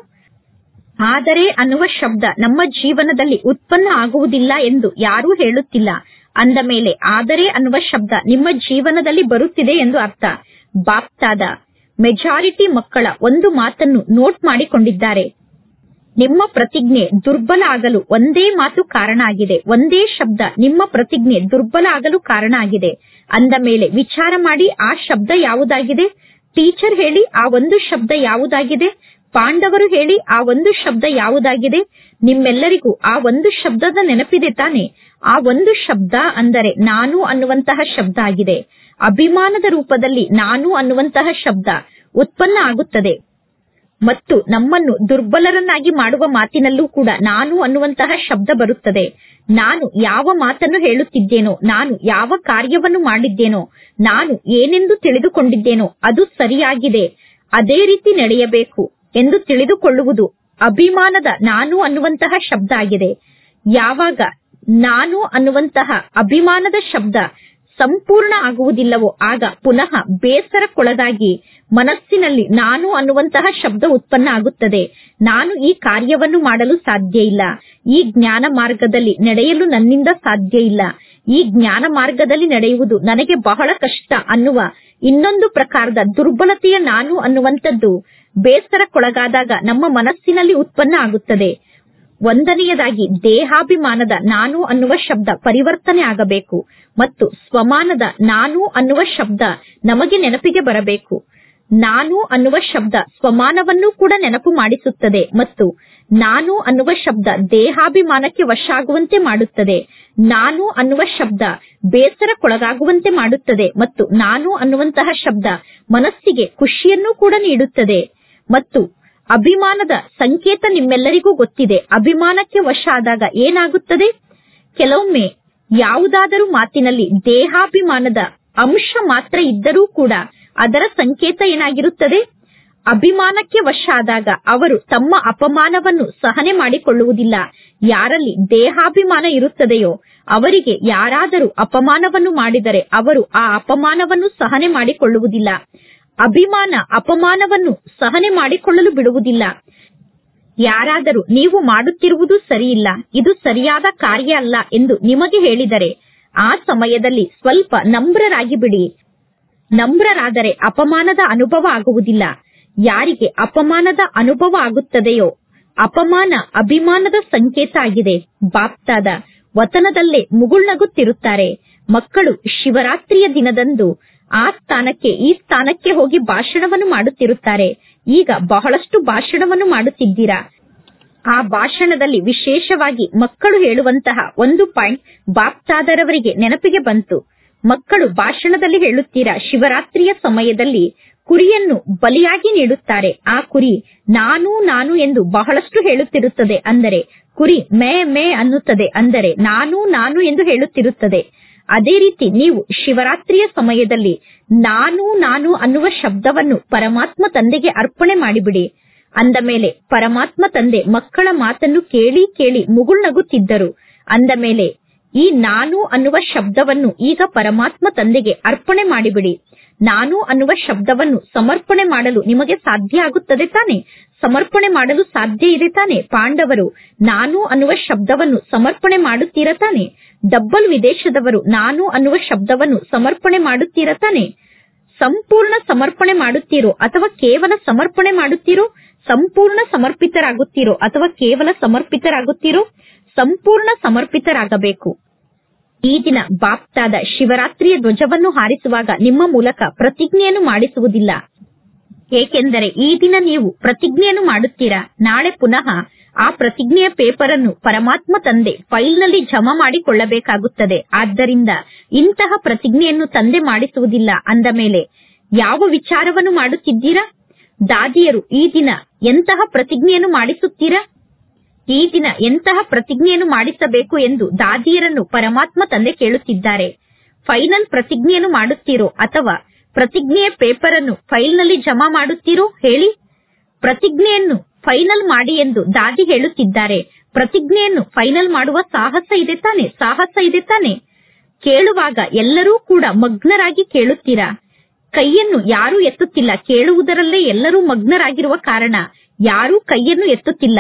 ಆದರೆ ಅನ್ನುವ ಶಬ್ದ ನಮ್ಮ ಜೀವನದಲ್ಲಿ ಉತ್ಪನ್ನ ಆಗುವುದಿಲ್ಲ ಎಂದು ಯಾರೂ ಹೇಳುತ್ತಿಲ್ಲ ಅಂದ ಮೇಲೆ ಆದರೆ ಅನ್ನುವ ಶಬ್ದ ನಿಮ್ಮ ಜೀವನದಲ್ಲಿ ಬರುತ್ತಿದೆ ಎಂದು ಅರ್ಥ ಬಾಪ್ತಾದ ಮೆಜಾರಿಟಿ ಮಕ್ಕಳ ಒಂದು ಮಾತನ್ನು ನೋಟ್ ಮಾಡಿಕೊಂಡಿದ್ದಾರೆ ನಿಮ್ಮ ಪ್ರತಿಜ್ಞೆ ದುರ್ಬಲ ಆಗಲು ಒಂದೇ ಮಾತು ಕಾರಣ ಆಗಿದೆ ಒಂದೇ ಶಬ್ದ ನಿಮ್ಮ ಪ್ರತಿಜ್ಞೆ ದುರ್ಬಲ ಆಗಲು ಕಾರಣ ಆಗಿದೆ ಅಂದ ಮೇಲೆ ವಿಚಾರ ಮಾಡಿ ಆ ಶಬ್ದ ಯಾವುದಾಗಿದೆ ಟೀಚರ್ ಹೇಳಿ ಆ ಒಂದು ಶಬ್ದ ಯಾವುದಾಗಿದೆ ಪಾಂಡವರು ಹೇಳಿ ಆ ಒಂದು ಶಬ್ದ ಯಾವುದಾಗಿದೆ ನಿಮ್ಮೆಲ್ಲರಿಗೂ ಆ ಒಂದು ಶಬ್ದದ ನೆನಪಿದೆ ತಾನೆ ಆ ಒಂದು ಶಬ್ದ ಅಂದರೆ ನಾನು ಅನ್ನುವಂತಹ ಶಬ್ದ ಆಗಿದೆ ಅಭಿಮಾನದ ರೂಪದಲ್ಲಿ ನಾನು ಅನ್ನುವಂತಹ ಶಬ್ದ ಉತ್ಪನ್ನ ಆಗುತ್ತದೆ ಮತ್ತು ನಮ್ಮನ್ನು ದುರ್ಬಲರನ್ನಾಗಿ ಮಾಡುವ ಮಾತಿನಲ್ಲೂ ಕೂಡ ನಾನು ಅನ್ನುವಂತಹ ಶಬ್ದ ಬರುತ್ತದೆ ನಾನು ಯಾವ ಮಾತನ್ನು ಹೇಳುತ್ತಿದ್ದೇನೋ ನಾನು ಯಾವ ಕಾರ್ಯವನ್ನು ಮಾಡಿದ್ದೇನೋ ನಾನು ಏನೆಂದು ತಿಳಿದುಕೊಂಡಿದ್ದೇನೋ ಅದು ಸರಿಯಾಗಿದೆ ಅದೇ ರೀತಿ ನಡೆಯಬೇಕು ಎಂದು ತಿಳಿದುಕೊಳ್ಳುವುದು ಅಭಿಮಾನದ ನಾನು ಅನ್ನುವಂತಹ ಶಬ್ದ ಆಗಿದೆ ಯಾವಾಗ ನಾನು ಅನ್ನುವಂತಹ ಅಭಿಮಾನದ ಶಬ್ದ ಸಂಪೂರ್ಣ ಆಗುವುದಿಲ್ಲವೋ ಆಗ ಪುನಃ ಬೇಸರಕ್ಕೊಳಗಾಗಿ ಮನಸ್ಸಿನಲ್ಲಿ ನಾನು ಅನ್ನುವಂತಹ ಶಬ್ದ ಉತ್ಪನ್ನ ಆಗುತ್ತದೆ ನಾನು ಈ ಕಾರ್ಯವನ್ನು ಮಾಡಲು ಸಾಧ್ಯ ಇಲ್ಲ ಈ ಜ್ಞಾನ ಮಾರ್ಗದಲ್ಲಿ ನಡೆಯಲು ನನ್ನಿಂದ ಸಾಧ್ಯ ಇಲ್ಲ ಈ ಜ್ಞಾನ ಮಾರ್ಗದಲ್ಲಿ ನಡೆಯುವುದು ನನಗೆ ಬಹಳ ಕಷ್ಟ ಅನ್ನುವ ಇನ್ನೊಂದು ಪ್ರಕಾರದ ದುರ್ಬಲತೆಯ ನಾನು ಅನ್ನುವಂಥದ್ದು ಬೇಸರಕ್ಕೊಳಗಾದಾಗ ನಮ್ಮ ಮನಸ್ಸಿನಲ್ಲಿ ಉತ್ಪನ್ನ ಆಗುತ್ತದೆ ಒಂದನೆಯದಾಗಿ ದೇಹಾಭಿಮಾನದ ನಾನು ಅನ್ನುವ ಶಬ್ದ ಪರಿವರ್ತನೆ ಆಗಬೇಕು ಮತ್ತು ಸ್ವಮಾನದ ನಾನು ಅನ್ನುವ ಶಬ್ದ ನಮಗೆ ನೆನಪಿಗೆ ಬರಬೇಕು ನಾನು ಅನ್ನುವ ಶಬ್ದ ಸ್ವಮಾನವನ್ನು ಕೂಡ ನೆನಪು ಮಾಡಿಸುತ್ತದೆ ಮತ್ತು ನಾನು ಅನ್ನುವ ಶಬ್ದ ದೇಹಾಭಿಮಾನಕ್ಕೆ ವಶ ಆಗುವಂತೆ ಮಾಡುತ್ತದೆ ನಾನು ಅನ್ನುವ ಶಬ್ದ ಬೇಸರಕ್ಕೊಳಗಾಗುವಂತೆ ಮಾಡುತ್ತದೆ ಮತ್ತು ನಾನು ಅನ್ನುವಂತಹ ಶಬ್ದ ಮನಸ್ಸಿಗೆ ಖುಷಿಯನ್ನು ಕೂಡ ನೀಡುತ್ತದೆ ಮತ್ತು ಅಭಿಮಾನದ ಸಂಕೇತ ನಿಮ್ಮೆಲ್ಲರಿಗೂ ಗೊತ್ತಿದೆ ಅಭಿಮಾನಕ್ಕೆ ವಶ ಆದಾಗ ಏನಾಗುತ್ತದೆ ಕೆಲವೊಮ್ಮೆ ಯಾವುದಾದರೂ ಮಾತಿನಲ್ಲಿ ದೇಹಾಭಿಮಾನದ ಅಂಶ ಮಾತ್ರ ಇದ್ದರೂ ಕೂಡ ಅದರ ಸಂಕೇತ ಏನಾಗಿರುತ್ತದೆ ಅಭಿಮಾನಕ್ಕೆ ವಶ ಆದಾಗ ಅವರು ತಮ್ಮ ಅಪಮಾನವನ್ನು ಸಹನೆ ಮಾಡಿಕೊಳ್ಳುವುದಿಲ್ಲ ಯಾರಲ್ಲಿ ದೇಹಾಭಿಮಾನ ಇರುತ್ತದೆಯೋ ಅವರಿಗೆ ಯಾರಾದರೂ ಅಪಮಾನವನ್ನು ಮಾಡಿದರೆ ಅವರು ಆ ಅಪಮಾನವನ್ನು ಸಹನೆ ಮಾಡಿಕೊಳ್ಳುವುದಿಲ್ಲ ಅಭಿಮಾನ ಅಪಮಾನವನ್ನು ಸಹನೆ ಮಾಡಿಕೊಳ್ಳಲು ಬಿಡುವುದಿಲ್ಲ ಯಾರಾದರೂ ನೀವು ಮಾಡುತ್ತಿರುವುದು ಸರಿಯಿಲ್ಲ ಇದು ಸರಿಯಾದ ಕಾರ್ಯ ಅಲ್ಲ ಎಂದು ನಿಮಗೆ ಹೇಳಿದರೆ ಆ ಸಮಯದಲ್ಲಿ ಸ್ವಲ್ಪ ನಮ್ರರಾಗಿ ಬಿಡಿ ನಮ್ರರಾದರೆ ಅಪಮಾನದ ಅನುಭವ ಆಗುವುದಿಲ್ಲ ಯಾರಿಗೆ ಅಪಮಾನದ ಅನುಭವ ಆಗುತ್ತದೆಯೋ ಅಪಮಾನ ಅಭಿಮಾನದ ಸಂಕೇತ ಆಗಿದೆ ಬಾಪ್ತಾದ ವತನದಲ್ಲೇ ಮುಗುಳ್ನಗುತ್ತಿರುತ್ತಾರೆ ಮಕ್ಕಳು ಶಿವರಾತ್ರಿಯ ದಿನದಂದು ಆ ಸ್ಥಾನಕ್ಕೆ ಈ ಸ್ಥಾನಕ್ಕೆ ಹೋಗಿ ಭಾಷಣವನ್ನು ಮಾಡುತ್ತಿರುತ್ತಾರೆ ಈಗ ಬಹಳಷ್ಟು ಭಾಷಣವನ್ನು ಮಾಡುತ್ತಿದ್ದೀರಾ ಆ ಭಾಷಣದಲ್ಲಿ ವಿಶೇಷವಾಗಿ ಮಕ್ಕಳು ಹೇಳುವಂತಹ ಒಂದು ಪಾಯಿಂಟ್ ಬಾಪ್ತಾದರವರಿಗೆ ನೆನಪಿಗೆ ಬಂತು ಮಕ್ಕಳು ಭಾಷಣದಲ್ಲಿ ಹೇಳುತ್ತೀರಾ ಶಿವರಾತ್ರಿಯ ಸಮಯದಲ್ಲಿ ಕುರಿಯನ್ನು ಬಲಿಯಾಗಿ ನೀಡುತ್ತಾರೆ ಆ ಕುರಿ ನಾನು ನಾನು ಎಂದು ಬಹಳಷ್ಟು ಹೇಳುತ್ತಿರುತ್ತದೆ ಅಂದರೆ ಕುರಿ ಮೇ ಮೇ ಅನ್ನುತ್ತದೆ ಅಂದರೆ ನಾನು ನಾನು ಎಂದು ಹೇಳುತ್ತಿರುತ್ತದೆ ಅದೇ ರೀತಿ ನೀವು ಶಿವರಾತ್ರಿಯ ಸಮಯದಲ್ಲಿ ನಾನು ನಾನು ಅನ್ನುವ ಶಬ್ದವನ್ನು ಪರಮಾತ್ಮ ತಂದೆಗೆ ಅರ್ಪಣೆ ಮಾಡಿಬಿಡಿ ಅಂದ ಮೇಲೆ ಪರಮಾತ್ಮ ತಂದೆ ಮಕ್ಕಳ ಮಾತನ್ನು ಕೇಳಿ ಕೇಳಿ ಮುಗುಳ್ನಗುತ್ತಿದ್ದರು ಅಂದ ಮೇಲೆ ಈ ನಾನು ಅನ್ನುವ ಶಬ್ದವನ್ನು ಈಗ ಪರಮಾತ್ಮ ತಂದೆಗೆ ಅರ್ಪಣೆ ಮಾಡಿಬಿಡಿ ನಾನು ಅನ್ನುವ ಶಬ್ದವನ್ನು ಸಮರ್ಪಣೆ ಮಾಡಲು ನಿಮಗೆ ಸಾಧ್ಯ ಆಗುತ್ತದೆ ತಾನೆ ಸಮರ್ಪಣೆ ಮಾಡಲು ಸಾಧ್ಯ ಇದೆ ತಾನೆ ಪಾಂಡವರು ನಾನು ಅನ್ನುವ ಶಬ್ದವನ್ನು ಸಮರ್ಪಣೆ ಮಾಡುತ್ತೀರ ತಾನೆ ಡಬ್ಬಲ್ ವಿದೇಶದವರು ನಾನು ಅನ್ನುವ ಶಬ್ದವನ್ನು ಸಮರ್ಪಣೆ ಮಾಡುತ್ತೀರ ತಾನೆ ಸಂಪೂರ್ಣ ಸಮರ್ಪಣೆ ಮಾಡುತ್ತೀರೋ ಅಥವಾ ಕೇವಲ ಸಮರ್ಪಣೆ ಮಾಡುತ್ತೀರೋ ಸಂಪೂರ್ಣ ಸಮರ್ಪಿತರಾಗುತ್ತೀರೋ ಅಥವಾ ಕೇವಲ ಸಮರ್ಪಿತರಾಗುತ್ತೀರೋ ಸಂಪೂರ್ಣ ಸಮರ್ಪಿತರಾಗಬೇಕು ಈ ದಿನ ಬಾಪ್ತಾದ ಶಿವರಾತ್ರಿಯ ಧ್ವಜವನ್ನು ಹಾರಿಸುವಾಗ ನಿಮ್ಮ ಮೂಲಕ ಪ್ರತಿಜ್ಞೆಯನ್ನು ಮಾಡಿಸುವುದಿಲ್ಲ ಏಕೆಂದರೆ ಈ ದಿನ ನೀವು ಪ್ರತಿಜ್ಞೆಯನ್ನು ಮಾಡುತ್ತೀರಾ ನಾಳೆ ಪುನಃ ಆ ಪ್ರತಿಜ್ಞೆಯ ಪೇಪರ್ ಅನ್ನು ಪರಮಾತ್ಮ ತಂದೆ ಫೈಲ್ನಲ್ಲಿ ಜಮಾ ಮಾಡಿಕೊಳ್ಳಬೇಕಾಗುತ್ತದೆ ಆದ್ದರಿಂದ ಇಂತಹ ಪ್ರತಿಜ್ಞೆಯನ್ನು ತಂದೆ ಮಾಡಿಸುವುದಿಲ್ಲ ಅಂದ ಮೇಲೆ ಯಾವ ವಿಚಾರವನ್ನು ಮಾಡುತ್ತಿದ್ದೀರಾ ದಾದಿಯರು ಈ ದಿನ ಎಂತಹ ಪ್ರತಿಜ್ಞೆಯನ್ನು ಮಾಡಿಸುತ್ತೀರಾ ಈ ದಿನ ಎಂತಹ ಪ್ರತಿಜ್ಞೆಯನ್ನು ಮಾಡಿಸಬೇಕು ಎಂದು ದಾದಿಯರನ್ನು ಪರಮಾತ್ಮ ತಂದೆ ಕೇಳುತ್ತಿದ್ದಾರೆ ಫೈನಲ್ ಪ್ರತಿಜ್ಞೆಯನ್ನು ಮಾಡುತ್ತೀರೋ ಅಥವಾ ಪ್ರತಿಜ್ಞೆಯ ಪೇಪರ್ ಅನ್ನು ಫೈಲ್ನಲ್ಲಿ ಜಮಾ ಮಾಡುತ್ತೀರೋ ಹೇಳಿ ಪ್ರತಿಜ್ಞೆಯನ್ನು ಫೈನಲ್ ಮಾಡಿ ಎಂದು ದಾದಿ ಹೇಳುತ್ತಿದ್ದಾರೆ ಪ್ರತಿಜ್ಞೆಯನ್ನು ಫೈನಲ್ ಮಾಡುವ ಸಾಹಸ ಇದೆ ತಾನೆ ಸಾಹಸ ಇದೆ ತಾನೆ ಕೇಳುವಾಗ ಎಲ್ಲರೂ ಕೂಡ ಮಗ್ನರಾಗಿ ಕೇಳುತ್ತೀರಾ ಕೈಯನ್ನು ಯಾರೂ ಎತ್ತುತ್ತಿಲ್ಲ ಕೇಳುವುದರಲ್ಲೇ ಎಲ್ಲರೂ ಮಗ್ನರಾಗಿರುವ ಕಾರಣ ಯಾರೂ ಕೈಯನ್ನು ಎತ್ತುತ್ತಿಲ್ಲ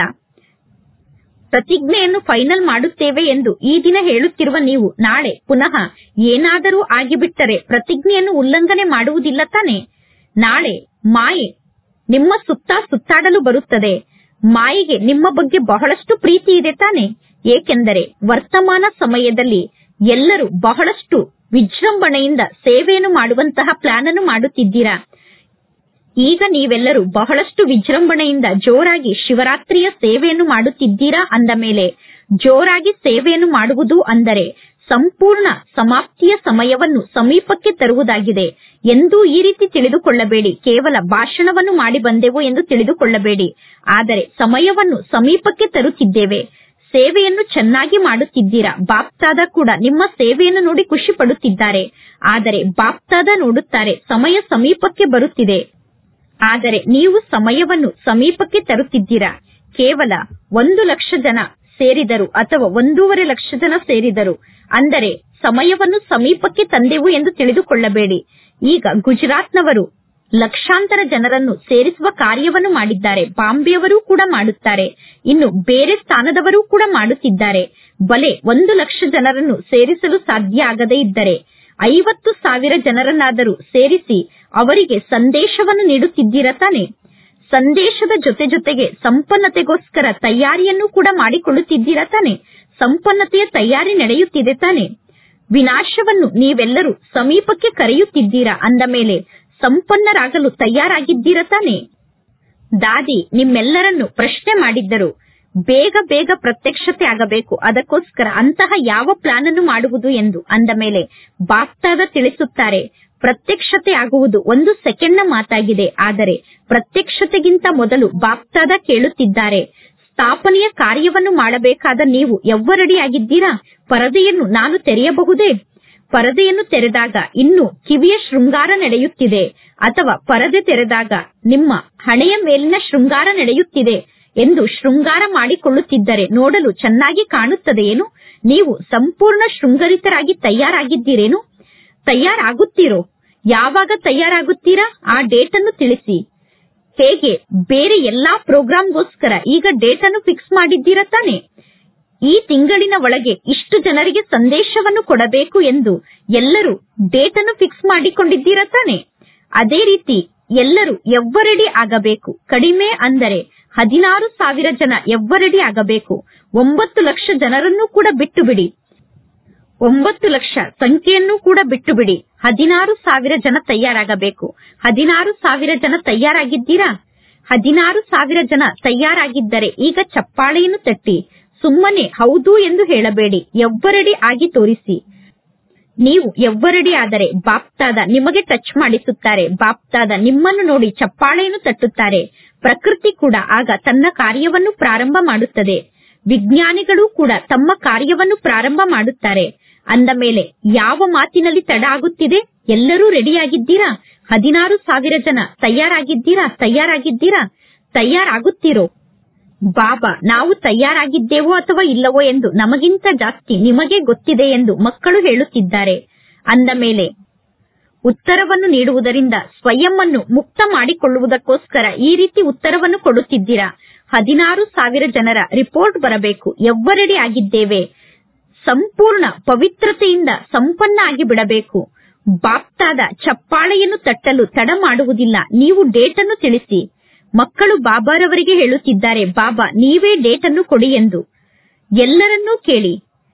ಪ್ರತಿಜ್ಞೆಯನ್ನು ಫೈನಲ್ ಮಾಡುತ್ತೇವೆ ಎಂದು ಈ ದಿನ ಹೇಳುತ್ತಿರುವ ನೀವು ನಾಳೆ ಪುನಃ ಏನಾದರೂ ಆಗಿಬಿಟ್ಟರೆ ಪ್ರತಿಜ್ಞೆಯನ್ನು ಉಲ್ಲಂಘನೆ ಮಾಡುವುದಿಲ್ಲ ತಾನೆ ನಾಳೆ ಮಾಯೆ ನಿಮ್ಮ ಸುತ್ತ ಸುತ್ತಾಡಲು ಬರುತ್ತದೆ ಮಾಯೆಗೆ ನಿಮ್ಮ ಬಗ್ಗೆ ಬಹಳಷ್ಟು ಪ್ರೀತಿ ಇದೆ ತಾನೆ ಏಕೆಂದರೆ ವರ್ತಮಾನ ಸಮಯದಲ್ಲಿ ಎಲ್ಲರೂ ಬಹಳಷ್ಟು ವಿಜೃಂಭಣೆಯಿಂದ ಸೇವೆಯನ್ನು ಮಾಡುವಂತಹ ಪ್ಲಾನ್ ಅನ್ನು ಮಾಡುತ್ತಿದ್ದೀರಾ ಈಗ ನೀವೆಲ್ಲರೂ ಬಹಳಷ್ಟು ವಿಜೃಂಭಣೆಯಿಂದ ಜೋರಾಗಿ ಶಿವರಾತ್ರಿಯ ಸೇವೆಯನ್ನು ಮಾಡುತ್ತಿದ್ದೀರಾ ಅಂದ ಮೇಲೆ ಜೋರಾಗಿ ಸೇವೆಯನ್ನು ಮಾಡುವುದು ಅಂದರೆ ಸಂಪೂರ್ಣ ಸಮಾಪ್ತಿಯ ಸಮಯವನ್ನು ಸಮೀಪಕ್ಕೆ ತರುವುದಾಗಿದೆ ಎಂದೂ ಈ ರೀತಿ ತಿಳಿದುಕೊಳ್ಳಬೇಡಿ ಕೇವಲ ಭಾಷಣವನ್ನು ಮಾಡಿ ಬಂದೆವು ಎಂದು ತಿಳಿದುಕೊಳ್ಳಬೇಡಿ ಆದರೆ ಸಮಯವನ್ನು ಸಮೀಪಕ್ಕೆ ತರುತ್ತಿದ್ದೇವೆ ಸೇವೆಯನ್ನು ಚೆನ್ನಾಗಿ ಮಾಡುತ್ತಿದ್ದೀರಾ ಬಾಪ್ತಾದ ಕೂಡ ನಿಮ್ಮ ಸೇವೆಯನ್ನು ನೋಡಿ ಖುಷಿ ಪಡುತ್ತಿದ್ದಾರೆ ಆದರೆ ಬಾಪ್ತಾದ ನೋಡುತ್ತಾರೆ ಸಮಯ ಸಮೀಪಕ್ಕೆ ಬರುತ್ತಿದೆ ಆದರೆ ನೀವು ಸಮಯವನ್ನು ಸಮೀಪಕ್ಕೆ ತರುತ್ತಿದ್ದೀರಾ ಕೇವಲ ಒಂದು ಲಕ್ಷ ಜನ ಸೇರಿದರು ಅಥವಾ ಒಂದೂವರೆ ಲಕ್ಷ ಜನ ಸೇರಿದರು ಅಂದರೆ ಸಮಯವನ್ನು ಸಮೀಪಕ್ಕೆ ತಂದೆವು ಎಂದು ತಿಳಿದುಕೊಳ್ಳಬೇಡಿ ಈಗ ಗುಜರಾತ್ನವರು ಲಕ್ಷಾಂತರ ಜನರನ್ನು ಸೇರಿಸುವ ಕಾರ್ಯವನ್ನು ಮಾಡಿದ್ದಾರೆ ಬಾಂಬೆಯವರು ಕೂಡ ಮಾಡುತ್ತಾರೆ ಇನ್ನು ಬೇರೆ ಸ್ಥಾನದವರು ಕೂಡ ಮಾಡುತ್ತಿದ್ದಾರೆ ಬಲೆ ಒಂದು ಲಕ್ಷ ಜನರನ್ನು ಸೇರಿಸಲು ಸಾಧ್ಯ ಆಗದೇ ಇದ್ದರೆ ಐವತ್ತು ಸಾವಿರ ಜನರನ್ನಾದರೂ ಸೇರಿಸಿ ಅವರಿಗೆ ಸಂದೇಶವನ್ನು ನೀಡುತ್ತಿದ್ದೀರ ತಾನೆ ಸಂದೇಶದ ಜೊತೆ ಜೊತೆಗೆ ಸಂಪನ್ನತೆಗೋಸ್ಕರ ತಯಾರಿಯನ್ನು ಕೂಡ ಮಾಡಿಕೊಳ್ಳುತ್ತಿದ್ದೀರ ತಾನೆ ಸಂಪನ್ನತೆಯ ತಯಾರಿ ನಡೆಯುತ್ತಿದೆ ತಾನೆ ವಿನಾಶವನ್ನು ನೀವೆಲ್ಲರೂ ಸಮೀಪಕ್ಕೆ ಕರೆಯುತ್ತಿದ್ದೀರಾ ಅಂದ ಮೇಲೆ ಸಂಪನ್ನರಾಗಲು ತಯಾರಾಗಿದ್ದೀರ ತಾನೆ ದಾದಿ ನಿಮ್ಮೆಲ್ಲರನ್ನು ಪ್ರಶ್ನೆ ಮಾಡಿದ್ದರು ಬೇಗ ಬೇಗ ಪ್ರತ್ಯಕ್ಷತೆ ಆಗಬೇಕು ಅದಕ್ಕೋಸ್ಕರ ಅಂತಹ ಯಾವ ಪ್ಲಾನ್ ಅನ್ನು ಮಾಡುವುದು ಎಂದು ಅಂದ ಮೇಲೆ ಬಾಪ್ತಾದ ತಿಳಿಸುತ್ತಾರೆ ಪ್ರತ್ಯಕ್ಷತೆ ಆಗುವುದು ಒಂದು ಸೆಕೆಂಡ್ನ ಮಾತಾಗಿದೆ ಆದರೆ ಪ್ರತ್ಯಕ್ಷತೆಗಿಂತ ಮೊದಲು ಬಾಪ್ತಾದ ಕೇಳುತ್ತಿದ್ದಾರೆ ಸ್ಥಾಪನೆಯ ಕಾರ್ಯವನ್ನು ಮಾಡಬೇಕಾದ ನೀವು ಎವ್ವರಡಿ ಆಗಿದ್ದೀರಾ ಪರದೆಯನ್ನು ನಾನು ತೆರೆಯಬಹುದೇ ಪರದೆಯನ್ನು ತೆರೆದಾಗ ಇನ್ನು ಕಿವಿಯ ಶೃಂಗಾರ ನಡೆಯುತ್ತಿದೆ ಅಥವಾ ಪರದೆ ತೆರೆದಾಗ ನಿಮ್ಮ ಹಣೆಯ ಮೇಲಿನ ಶೃಂಗಾರ ನಡೆಯುತ್ತಿದೆ ಎಂದು ಶೃಂಗಾರ ಮಾಡಿಕೊಳ್ಳುತ್ತಿದ್ದರೆ ನೋಡಲು ಚೆನ್ನಾಗಿ ಕಾಣುತ್ತದೆಯೇನು ನೀವು ಸಂಪೂರ್ಣ ಶೃಂಗರಿತರಾಗಿ ತಯಾರಾಗಿದ್ದೀರೇನು ತಯಾರಾಗುತ್ತೀರೋ ಯಾವಾಗ ತಯಾರಾಗುತ್ತೀರಾ ಆ ಡೇಟ್ ಅನ್ನು ತಿಳಿಸಿ ಹೇಗೆ ಬೇರೆ ಎಲ್ಲಾ ಪ್ರೋಗ್ರಾಂಗೋಸ್ಕರ ಈಗ ಡೇಟ್ ಅನ್ನು ಫಿಕ್ಸ್ ಮಾಡಿದ್ದೀರಾ ತಾನೆ ಈ ತಿಂಗಳಿನ ಒಳಗೆ ಇಷ್ಟು ಜನರಿಗೆ ಸಂದೇಶವನ್ನು ಕೊಡಬೇಕು ಎಂದು ಎಲ್ಲರೂ ಡೇಟ್ ಅನ್ನು ಫಿಕ್ಸ್ ಮಾಡಿಕೊಂಡಿದ್ದೀರಾ ತಾನೆ ಅದೇ ರೀತಿ ಎಲ್ಲರೂ ಎವ್ವರೆಡಿ ಆಗಬೇಕು ಕಡಿಮೆ ಅಂದರೆ ಹದಿನಾರು ಸಾವಿರ ಜನ ಎವ್ವರೆಡಿ ಆಗಬೇಕು ಒಂಬತ್ತು ಲಕ್ಷ ಜನರನ್ನು ಕೂಡ ಬಿಟ್ಟು ಬಿಡಿ ಒಂಬತ್ತು ಲಕ್ಷ ಸಂಖ್ಯೆಯನ್ನು ಕೂಡ ಬಿಟ್ಟು ಬಿಡಿ ಹದಿನಾರು ಸಾವಿರ ಜನ ತಯಾರಾಗಬೇಕು ಹದಿನಾರು ಸಾವಿರ ಜನ ತಯಾರಾಗಿದ್ದೀರಾ ಹದಿನಾರು ಸಾವಿರ ಜನ ತಯಾರಾಗಿದ್ದರೆ ಈಗ ಚಪ್ಪಾಳೆಯನ್ನು ತಟ್ಟಿ ಸುಮ್ಮನೆ ಹೌದು ಎಂದು ಹೇಳಬೇಡಿ ಎವ್ವರಡಿ ಆಗಿ ತೋರಿಸಿ ನೀವು ಎವ್ವರಡಿ ಆದರೆ ಬಾಪ್ತಾದ ನಿಮಗೆ ಟಚ್ ಮಾಡಿಸುತ್ತಾರೆ ಬಾಪ್ತಾದ ನಿಮ್ಮನ್ನು ನೋಡಿ ಚಪ್ಪಾಳೆಯನ್ನು ತಟ್ಟುತ್ತಾರೆ ಪ್ರಕೃತಿ ಕೂಡ ಆಗ ತನ್ನ ಕಾರ್ಯವನ್ನು ಪ್ರಾರಂಭ ಮಾಡುತ್ತದೆ ವಿಜ್ಞಾನಿಗಳು ಕೂಡ ತಮ್ಮ ಕಾರ್ಯವನ್ನು ಪ್ರಾರಂಭ ಮಾಡುತ್ತಾರೆ ಅಂದ ಮೇಲೆ ಯಾವ ಮಾತಿನಲ್ಲಿ ತಡ ಆಗುತ್ತಿದೆ ಎಲ್ಲರೂ ರೆಡಿಯಾಗಿದ್ದೀರಾ ಹದಿನಾರು ಸಾವಿರ ಜನ ತಯಾರಾಗಿದ್ದೀರಾ ತಯಾರಾಗಿದ್ದೀರಾ ತಯಾರಾಗುತ್ತೀರೋ ಬಾಬಾ ನಾವು ತಯಾರಾಗಿದ್ದೇವೋ ಅಥವಾ ಇಲ್ಲವೋ ಎಂದು ನಮಗಿಂತ ಜಾಸ್ತಿ ನಿಮಗೆ ಗೊತ್ತಿದೆ ಎಂದು ಮಕ್ಕಳು ಹೇಳುತ್ತಿದ್ದಾರೆ ಅಂದ ಮೇಲೆ ಉತ್ತರವನ್ನು ನೀಡುವುದರಿಂದ ಸ್ವಯಂ ಅನ್ನು ಮುಕ್ತ ಮಾಡಿಕೊಳ್ಳುವುದಕ್ಕೋಸ್ಕರ ಈ ರೀತಿ ಉತ್ತರವನ್ನು ಕೊಡುತ್ತಿದ್ದೀರಾ ಹದಿನಾರು ಸಾವಿರ ಜನರ ರಿಪೋರ್ಟ್ ಬರಬೇಕು ಎವ್ವರೆಡಿ ಆಗಿದ್ದೇವೆ ಸಂಪೂರ್ಣ ಪವಿತ್ರತೆಯಿಂದ ಸಂಪನ್ನ ಆಗಿ ಬಿಡಬೇಕು ಬಾಪ್ತಾದ ಚಪ್ಪಾಳೆಯನ್ನು ತಟ್ಟಲು ತಡ ಮಾಡುವುದಿಲ್ಲ ನೀವು ಡೇಟ್ ಅನ್ನು ತಿಳಿಸಿ ಮಕ್ಕಳು ಬಾಬಾರವರಿಗೆ ಹೇಳುತ್ತಿದ್ದಾರೆ ಬಾಬಾ ನೀವೇ ಡೇಟ್ ಅನ್ನು ಕೊಡಿ ಎಂದು ಎಲ್ಲರನ್ನೂ ಕೇಳಿ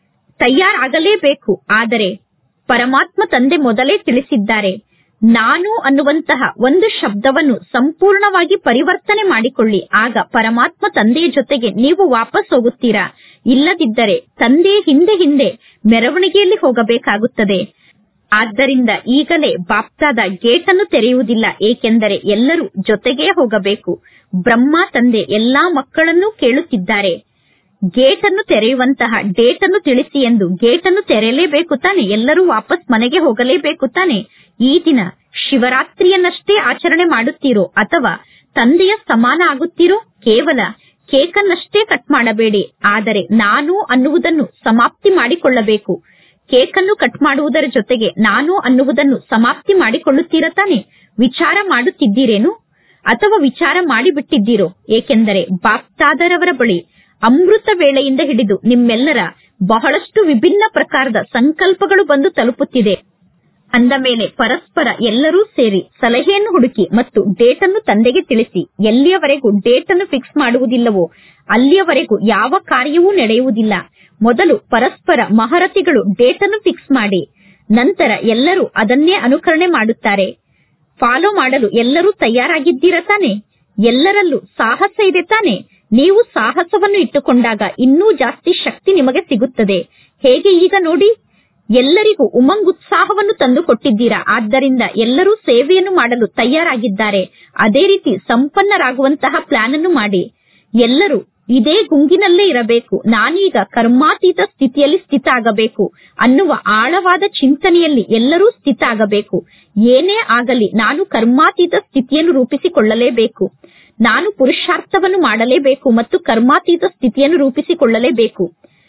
ತಯಾರಾಗಲೇಬೇಕು ಆದರೆ ಪರಮಾತ್ಮ ತಂದೆ ಮೊದಲೇ ತಿಳಿಸಿದ್ದಾರೆ ನಾನು ಅನ್ನುವಂತಹ ಒಂದು ಶಬ್ದವನ್ನು ಸಂಪೂರ್ಣವಾಗಿ ಪರಿವರ್ತನೆ ಮಾಡಿಕೊಳ್ಳಿ ಆಗ ಪರಮಾತ್ಮ ತಂದೆಯ ಜೊತೆಗೆ ನೀವು ವಾಪಸ್ ಹೋಗುತ್ತೀರಾ ಇಲ್ಲದಿದ್ದರೆ ತಂದೆಯ ಹಿಂದೆ ಹಿಂದೆ ಮೆರವಣಿಗೆಯಲ್ಲಿ ಹೋಗಬೇಕಾಗುತ್ತದೆ ಆದ್ದರಿಂದ ಈಗಲೇ ಬಾಪ್ತಾದ ಗೇಟ್ ಅನ್ನು ತೆರೆಯುವುದಿಲ್ಲ ಏಕೆಂದರೆ ಎಲ್ಲರೂ ಜೊತೆಗೇ ಹೋಗಬೇಕು ಬ್ರಹ್ಮ ತಂದೆ ಎಲ್ಲಾ ಮಕ್ಕಳನ್ನೂ ಕೇಳುತ್ತಿದ್ದಾರೆ ಗೇಟ್ ಅನ್ನು ತೆರೆಯುವಂತಹ ಡೇಟ್ ಅನ್ನು ತಿಳಿಸಿ ಎಂದು ಗೇಟ್ ಅನ್ನು ತೆರೆಯಲೇಬೇಕು ತಾನೆ ಎಲ್ಲರೂ ವಾಪಸ್ ಮನೆಗೆ ಹೋಗಲೇಬೇಕು ತಾನೆ ಈ ದಿನ ಶಿವರಾತ್ರಿಯನ್ನಷ್ಟೇ ಆಚರಣೆ ಮಾಡುತ್ತೀರೋ ಅಥವಾ ತಂದೆಯ ಸಮಾನ ಆಗುತ್ತೀರೋ ಕೇವಲ ಕೇಕನ್ನಷ್ಟೇ ಕಟ್ ಮಾಡಬೇಡಿ ಆದರೆ ನಾನು ಅನ್ನುವುದನ್ನು ಸಮಾಪ್ತಿ ಮಾಡಿಕೊಳ್ಳಬೇಕು ಕೇಕನ್ನು ಕಟ್ ಮಾಡುವುದರ ಜೊತೆಗೆ ನಾನು ಅನ್ನುವುದನ್ನು ಸಮಾಪ್ತಿ ಮಾಡಿಕೊಳ್ಳುತ್ತೀರ ತಾನೆ ವಿಚಾರ ಮಾಡುತ್ತಿದ್ದೀರೇನು ಅಥವಾ ವಿಚಾರ ಮಾಡಿಬಿಟ್ಟಿದ್ದೀರೋ ಏಕೆಂದರೆ ಬಾಪ್ತಾದರವರ ಬಳಿ ಅಮೃತ ವೇಳೆಯಿಂದ ಹಿಡಿದು ನಿಮ್ಮೆಲ್ಲರ ಬಹಳಷ್ಟು ವಿಭಿನ್ನ ಪ್ರಕಾರದ ಸಂಕಲ್ಪಗಳು ಬಂದು ತಲುಪುತ್ತಿದೆ ಅಂದ ಮೇಲೆ ಪರಸ್ಪರ ಎಲ್ಲರೂ ಸೇರಿ ಸಲಹೆಯನ್ನು ಹುಡುಕಿ ಮತ್ತು ಡೇಟ್ ಅನ್ನು ತಂದೆಗೆ ತಿಳಿಸಿ ಎಲ್ಲಿಯವರೆಗೂ ಡೇಟ್ ಅನ್ನು ಫಿಕ್ಸ್ ಮಾಡುವುದಿಲ್ಲವೋ ಅಲ್ಲಿಯವರೆಗೂ ಯಾವ ಕಾರ್ಯವೂ ನಡೆಯುವುದಿಲ್ಲ ಮೊದಲು ಪರಸ್ಪರ ಮಹರತಿಗಳು ಡೇಟ್ ಅನ್ನು ಫಿಕ್ಸ್ ಮಾಡಿ ನಂತರ ಎಲ್ಲರೂ ಅದನ್ನೇ ಅನುಕರಣೆ ಮಾಡುತ್ತಾರೆ ಫಾಲೋ ಮಾಡಲು ಎಲ್ಲರೂ ತಯಾರಾಗಿದ್ದೀರಾ ತಾನೆ ಎಲ್ಲರಲ್ಲೂ ಸಾಹಸ ಇದೆ ತಾನೆ ನೀವು ಸಾಹಸವನ್ನು ಇಟ್ಟುಕೊಂಡಾಗ ಇನ್ನೂ ಜಾಸ್ತಿ ಶಕ್ತಿ ನಿಮಗೆ ಸಿಗುತ್ತದೆ ಹೇಗೆ ಈಗ ನೋಡಿ ಎಲ್ಲರಿಗೂ ಉಮಂಗುತ್ಸಾಹವನ್ನು ತಂದು ಕೊಟ್ಟಿದ್ದೀರಾ ಆದ್ದರಿಂದ ಎಲ್ಲರೂ ಸೇವೆಯನ್ನು ಮಾಡಲು ತಯಾರಾಗಿದ್ದಾರೆ ಅದೇ ರೀತಿ ಸಂಪನ್ನರಾಗುವಂತಹ ಪ್ಲಾನ್ ಅನ್ನು ಮಾಡಿ ಎಲ್ಲರೂ ಇದೇ ಗುಂಗಿನಲ್ಲೇ ಇರಬೇಕು ನಾನೀಗ ಕರ್ಮಾತೀತ ಸ್ಥಿತಿಯಲ್ಲಿ ಸ್ಥಿತ ಆಗಬೇಕು ಅನ್ನುವ ಆಳವಾದ ಚಿಂತನೆಯಲ್ಲಿ ಎಲ್ಲರೂ ಸ್ಥಿತ ಆಗಬೇಕು ಏನೇ ಆಗಲಿ ನಾನು ಕರ್ಮಾತೀತ ಸ್ಥಿತಿಯನ್ನು ರೂಪಿಸಿಕೊಳ್ಳಲೇಬೇಕು ನಾನು ಪುರುಷಾರ್ಥವನ್ನು ಮಾಡಲೇಬೇಕು ಮತ್ತು ಕರ್ಮಾತೀತ ಸ್ಥಿತಿಯನ್ನು ರೂಪಿಸಿಕೊಳ್ಳಲೇಬೇಕು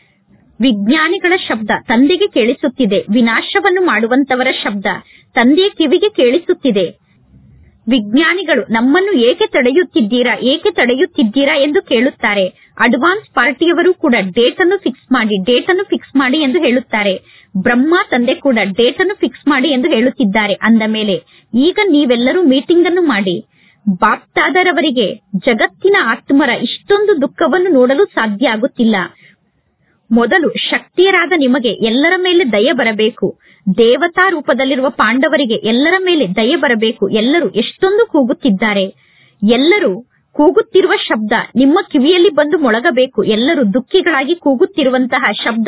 ವಿಜ್ಞಾನಿಗಳ ಶಬ್ದ ತಂದೆಗೆ ಕೇಳಿಸುತ್ತಿದೆ ವಿನಾಶವನ್ನು ಮಾಡುವಂತವರ ಶಬ್ದ ತಂದೆಯ ಕಿವಿಗೆ ಕೇಳಿಸುತ್ತಿದೆ ವಿಜ್ಞಾನಿಗಳು ನಮ್ಮನ್ನು ಏಕೆ ತಡೆಯುತ್ತಿದ್ದೀರಾ ಏಕೆ ತಡೆಯುತ್ತಿದ್ದೀರಾ ಎಂದು ಕೇಳುತ್ತಾರೆ ಅಡ್ವಾನ್ಸ್ ಪಾರ್ಟಿಯವರು ಕೂಡ ಡೇಟ್ ಅನ್ನು ಫಿಕ್ಸ್ ಮಾಡಿ ಡೇಟ್ ಅನ್ನು ಫಿಕ್ಸ್ ಮಾಡಿ ಎಂದು ಹೇಳುತ್ತಾರೆ ಬ್ರಹ್ಮ ತಂದೆ ಕೂಡ ಡೇಟ್ ಅನ್ನು ಫಿಕ್ಸ್ ಮಾಡಿ ಎಂದು ಹೇಳುತ್ತಿದ್ದಾರೆ ಅಂದ ಮೇಲೆ ಈಗ ನೀವೆಲ್ಲರೂ ಮೀಟಿಂಗ್ ಅನ್ನು ಮಾಡಿ ಬಾಪ್ತಾದರವರಿಗೆ ಜಗತ್ತಿನ ಆತ್ಮರ ಇಷ್ಟೊಂದು ದುಃಖವನ್ನು ನೋಡಲು ಸಾಧ್ಯ ಆಗುತ್ತಿಲ್ಲ ಮೊದಲು ಶಕ್ತಿಯರಾದ ನಿಮಗೆ ಎಲ್ಲರ ಮೇಲೆ ದಯ ಬರಬೇಕು ದೇವತಾ ರೂಪದಲ್ಲಿರುವ ಪಾಂಡವರಿಗೆ ಎಲ್ಲರ ಮೇಲೆ ದಯ ಬರಬೇಕು ಎಲ್ಲರೂ ಎಷ್ಟೊಂದು ಕೂಗುತ್ತಿದ್ದಾರೆ ಎಲ್ಲರೂ ಕೂಗುತ್ತಿರುವ ಶಬ್ದ ನಿಮ್ಮ ಕಿವಿಯಲ್ಲಿ ಬಂದು ಮೊಳಗಬೇಕು ಎಲ್ಲರೂ ದುಃಖಿಗಳಾಗಿ ಕೂಗುತ್ತಿರುವಂತಹ ಶಬ್ದ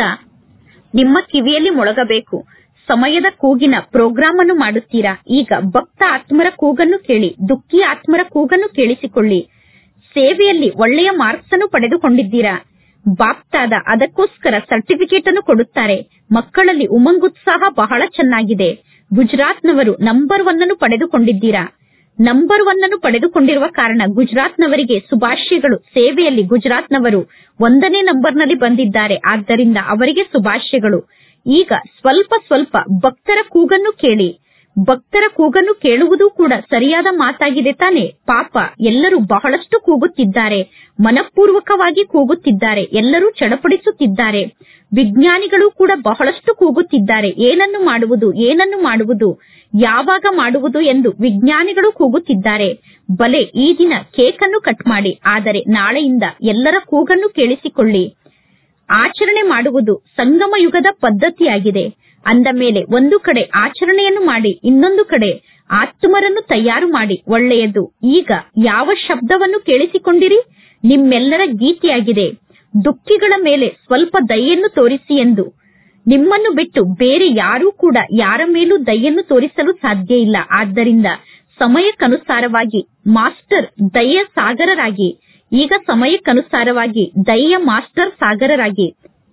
ನಿಮ್ಮ ಕಿವಿಯಲ್ಲಿ ಮೊಳಗಬೇಕು ಸಮಯದ ಕೂಗಿನ ಪ್ರೋಗ್ರಾಮ್ ಅನ್ನು ಮಾಡುತ್ತೀರಾ ಈಗ ಭಕ್ತ ಆತ್ಮರ ಕೂಗನ್ನು ಕೇಳಿ ದುಃಖಿ ಆತ್ಮರ ಕೂಗನ್ನು ಕೇಳಿಸಿಕೊಳ್ಳಿ ಸೇವೆಯಲ್ಲಿ ಒಳ್ಳೆಯ ಮಾರ್ಕ್ಸ್ ಅನ್ನು ಪಡೆದುಕೊಂಡಿದ್ದೀರಾ ಬಾಪ್ತಾದ ಅದಕ್ಕೋಸ್ಕರ ಸರ್ಟಿಫಿಕೇಟ್ ಅನ್ನು ಕೊಡುತ್ತಾರೆ ಮಕ್ಕಳಲ್ಲಿ ಉಮಂಗುತ್ಸಾಹ ಬಹಳ ಚೆನ್ನಾಗಿದೆ ಗುಜರಾತ್ನವರು ನಂಬರ್ ಒನ್ ಅನ್ನು ಪಡೆದುಕೊಂಡಿದ್ದೀರಾ ನಂಬರ್ ಒನ್ ಅನ್ನು ಪಡೆದುಕೊಂಡಿರುವ ಕಾರಣ ಗುಜರಾತ್ನವರಿಗೆ ಶುಭಾಶಯಗಳು ಸೇವೆಯಲ್ಲಿ ಗುಜರಾತ್ನವರು ಒಂದನೇ ನಂಬರ್ನಲ್ಲಿ ಬಂದಿದ್ದಾರೆ ಆದ್ದರಿಂದ ಅವರಿಗೆ ಶುಭಾಶಯಗಳು ಈಗ ಸ್ವಲ್ಪ ಸ್ವಲ್ಪ ಭಕ್ತರ ಕೂಗನ್ನು ಕೇಳಿ ಭಕ್ತರ ಕೂಗನ್ನು ಕೇಳುವುದು ಕೂಡ ಸರಿಯಾದ ಮಾತಾಗಿದೆ ತಾನೆ ಪಾಪ ಎಲ್ಲರೂ ಬಹಳಷ್ಟು ಕೂಗುತ್ತಿದ್ದಾರೆ ಮನಪೂರ್ವಕವಾಗಿ ಕೂಗುತ್ತಿದ್ದಾರೆ ಎಲ್ಲರೂ ಚಡಪಡಿಸುತ್ತಿದ್ದಾರೆ ವಿಜ್ಞಾನಿಗಳು ಕೂಡ ಬಹಳಷ್ಟು ಕೂಗುತ್ತಿದ್ದಾರೆ ಏನನ್ನು ಮಾಡುವುದು ಏನನ್ನು ಮಾಡುವುದು ಯಾವಾಗ ಮಾಡುವುದು ಎಂದು ವಿಜ್ಞಾನಿಗಳು ಕೂಗುತ್ತಿದ್ದಾರೆ ಬಲೆ ಈ ದಿನ ಕೇಕ್ ಅನ್ನು ಕಟ್ ಮಾಡಿ ಆದರೆ ನಾಳೆಯಿಂದ ಎಲ್ಲರ ಕೂಗನ್ನು ಕೇಳಿಸಿಕೊಳ್ಳಿ ಆಚರಣೆ ಮಾಡುವುದು ಸಂಗಮ ಯುಗದ ಪದ್ಧತಿಯಾಗಿದೆ ಅಂದ ಮೇಲೆ ಒಂದು ಕಡೆ ಆಚರಣೆಯನ್ನು ಮಾಡಿ ಇನ್ನೊಂದು ಕಡೆ ಆತ್ಮರನ್ನು ತಯಾರು ಮಾಡಿ ಒಳ್ಳೆಯದು ಈಗ ಯಾವ ಶಬ್ದವನ್ನು ಕೇಳಿಸಿಕೊಂಡಿರಿ ನಿಮ್ಮೆಲ್ಲರ ಗೀತೆಯಾಗಿದೆ ದುಃಖಿಗಳ ಮೇಲೆ ಸ್ವಲ್ಪ ದಯೆಯನ್ನು ತೋರಿಸಿ ಎಂದು ನಿಮ್ಮನ್ನು ಬಿಟ್ಟು ಬೇರೆ ಯಾರೂ ಕೂಡ ಯಾರ ಮೇಲೂ ದಯೆಯನ್ನು ತೋರಿಸಲು ಸಾಧ್ಯ ಇಲ್ಲ ಆದ್ದರಿಂದ ಸಮಯಕ್ಕನುಸಾರವಾಗಿ ಮಾಸ್ಟರ್ ದಯೆಯ ಸಾಗರರಾಗಿ ಈಗ ಸಮಯಕ್ಕನುಸಾರವಾಗಿ ದಯೆಯ ಮಾಸ್ಟರ್ ಸಾಗರರಾಗಿ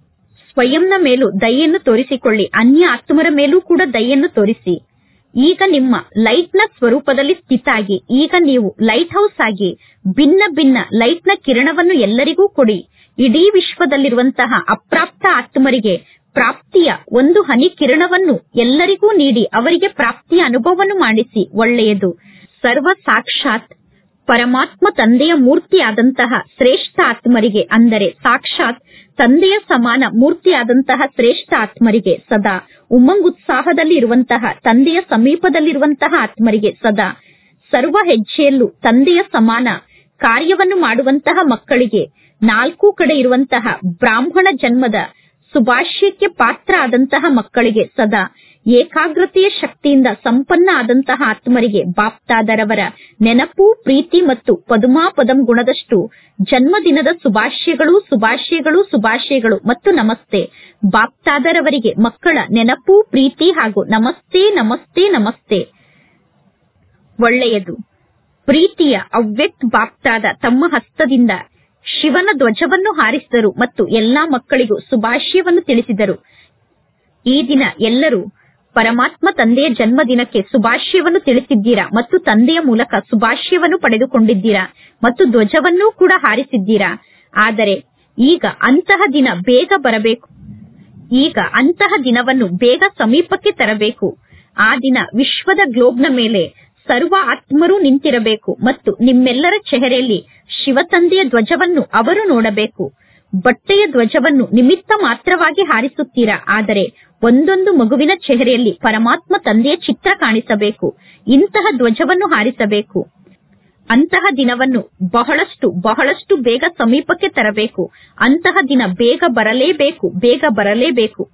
ಸ್ವಯಂನ ಮೇಲೂ ದಯೆಯನ್ನು ತೋರಿಸಿಕೊಳ್ಳಿ ಅನ್ಯ ಆತ್ಮರ ಮೇಲೂ ಕೂಡ ದಯೆಯನ್ನು ತೋರಿಸಿ ಈಗ ನಿಮ್ಮ ಲೈಟ್ನ ಸ್ವರೂಪದಲ್ಲಿ ಸ್ಥಿತ ಆಗಿ ಈಗ ನೀವು ಲೈಟ್ ಹೌಸ್ ಆಗಿ ಭಿನ್ನ ಭಿನ್ನ ಲೈಟ್ನ ಕಿರಣವನ್ನು ಎಲ್ಲರಿಗೂ ಕೊಡಿ ಇಡೀ ವಿಶ್ವದಲ್ಲಿರುವಂತಹ ಅಪ್ರಾಪ್ತ ಆತ್ಮರಿಗೆ ಪ್ರಾಪ್ತಿಯ ಒಂದು ಹನಿ ಕಿರಣವನ್ನು ಎಲ್ಲರಿಗೂ ನೀಡಿ ಅವರಿಗೆ ಪ್ರಾಪ್ತಿಯ ಅನುಭವವನ್ನು ಮಾಡಿಸಿ ಒಳ್ಳೆಯದು ಸರ್ವ ಸಾಕ್ಷಾತ್ ಪರಮಾತ್ಮ ತಂದೆಯ ಮೂರ್ತಿಯಾದಂತಹ ಶ್ರೇಷ್ಠ ಆತ್ಮರಿಗೆ ಅಂದರೆ ಸಾಕ್ಷಾತ್ ತಂದೆಯ ಸಮಾನ ಮೂರ್ತಿಯಾದಂತಹ ಶ್ರೇಷ್ಠ ಆತ್ಮರಿಗೆ ಸದಾ ಉಮ್ಮಂಗುತ್ಸಾಹದಲ್ಲಿ ಇರುವಂತಹ ತಂದೆಯ ಸಮೀಪದಲ್ಲಿರುವಂತಹ ಆತ್ಮರಿಗೆ ಸದಾ ಸರ್ವ ಹೆಜ್ಜೆಯಲ್ಲೂ ತಂದೆಯ ಸಮಾನ ಕಾರ್ಯವನ್ನು ಮಾಡುವಂತಹ ಮಕ್ಕಳಿಗೆ ನಾಲ್ಕು ಕಡೆ ಇರುವಂತಹ ಬ್ರಾಹ್ಮಣ ಜನ್ಮದ ಸುಭಾಷ್ಯಕ್ಕೆ ಪಾತ್ರ ಆದಂತಹ ಮಕ್ಕಳಿಗೆ ಸದಾ ಏಕಾಗ್ರತೆಯ ಶಕ್ತಿಯಿಂದ ಸಂಪನ್ನ ಆದಂತಹ ಆತ್ಮರಿಗೆ ಬಾಪ್ತಾದರವರ ನೆನಪು ಪ್ರೀತಿ ಮತ್ತು ಪದುಮಾಪದಂ ಗುಣದಷ್ಟು ಜನ್ಮದಿನದ ಶುಭಾಶಯಗಳು ಶುಭಾಶಯಗಳು ಶುಭಾಶಯಗಳು ಮತ್ತು ನಮಸ್ತೆ ಬಾಪ್ತಾದರವರಿಗೆ ಮಕ್ಕಳ ನೆನಪು ಪ್ರೀತಿ ಹಾಗೂ ನಮಸ್ತೆ ನಮಸ್ತೆ ನಮಸ್ತೆ ಒಳ್ಳೆಯದು ಪ್ರೀತಿಯ ಅವ್ಯಕ್ತ ಬಾಪ್ತಾದ ತಮ್ಮ ಹಸ್ತದಿಂದ ಶಿವನ ಧ್ವಜವನ್ನು ಹಾರಿಸಿದರು ಮತ್ತು ಎಲ್ಲಾ ಮಕ್ಕಳಿಗೂ ಶುಭಾಶಯವನ್ನು ತಿಳಿಸಿದರು ಈ ದಿನ ಎಲ್ಲರೂ ಪರಮಾತ್ಮ ತಂದೆಯ ಜನ್ಮದಿನಕ್ಕೆ ಶುಭಾಶಯವನ್ನು ತಿಳಿಸಿದ್ದೀರಾ ಮತ್ತು ತಂದೆಯ ಮೂಲಕ ಶುಭಾಶಯವನ್ನು ಪಡೆದುಕೊಂಡಿದ್ದೀರಾ ಮತ್ತು ಧ್ವಜವನ್ನೂ ಕೂಡ ಹಾರಿಸಿದ್ದೀರಾ ಆದರೆ ಈಗ ಅಂತಹ ದಿನ ಬೇಗ ಬರಬೇಕು ಈಗ ಅಂತಹ ದಿನವನ್ನು ಬೇಗ ಸಮೀಪಕ್ಕೆ ತರಬೇಕು ಆ ದಿನ ವಿಶ್ವದ ಗ್ಲೋಬ್ನ ಮೇಲೆ ಸರ್ವ ಆತ್ಮರೂ ನಿಂತಿರಬೇಕು ಮತ್ತು ನಿಮ್ಮೆಲ್ಲರ ಚೆಹರೆಯಲ್ಲಿ ಶಿವತಂದೆಯ ಧ್ವಜವನ್ನು ಅವರು ನೋಡಬೇಕು ಬಟ್ಟೆಯ ಧ್ವಜವನ್ನು ನಿಮಿತ್ತ ಮಾತ್ರವಾಗಿ ಹಾರಿಸುತ್ತೀರಾ ಆದರೆ ಒಂದೊಂದು ಮಗುವಿನ ಚೆಹರೆಯಲ್ಲಿ ಪರಮಾತ್ಮ ತಂದೆಯ ಚಿತ್ರ ಕಾಣಿಸಬೇಕು ಇಂತಹ ಧ್ವಜವನ್ನು ಹಾರಿಸಬೇಕು ಅಂತಹ ದಿನವನ್ನು ಬಹಳಷ್ಟು ಬಹಳಷ್ಟು ಬೇಗ ಸಮೀಪಕ್ಕೆ ತರಬೇಕು ಅಂತಹ ದಿನ ಬೇಗ ಬರಲೇಬೇಕು ಬೇಗ ಬರಲೇಬೇಕು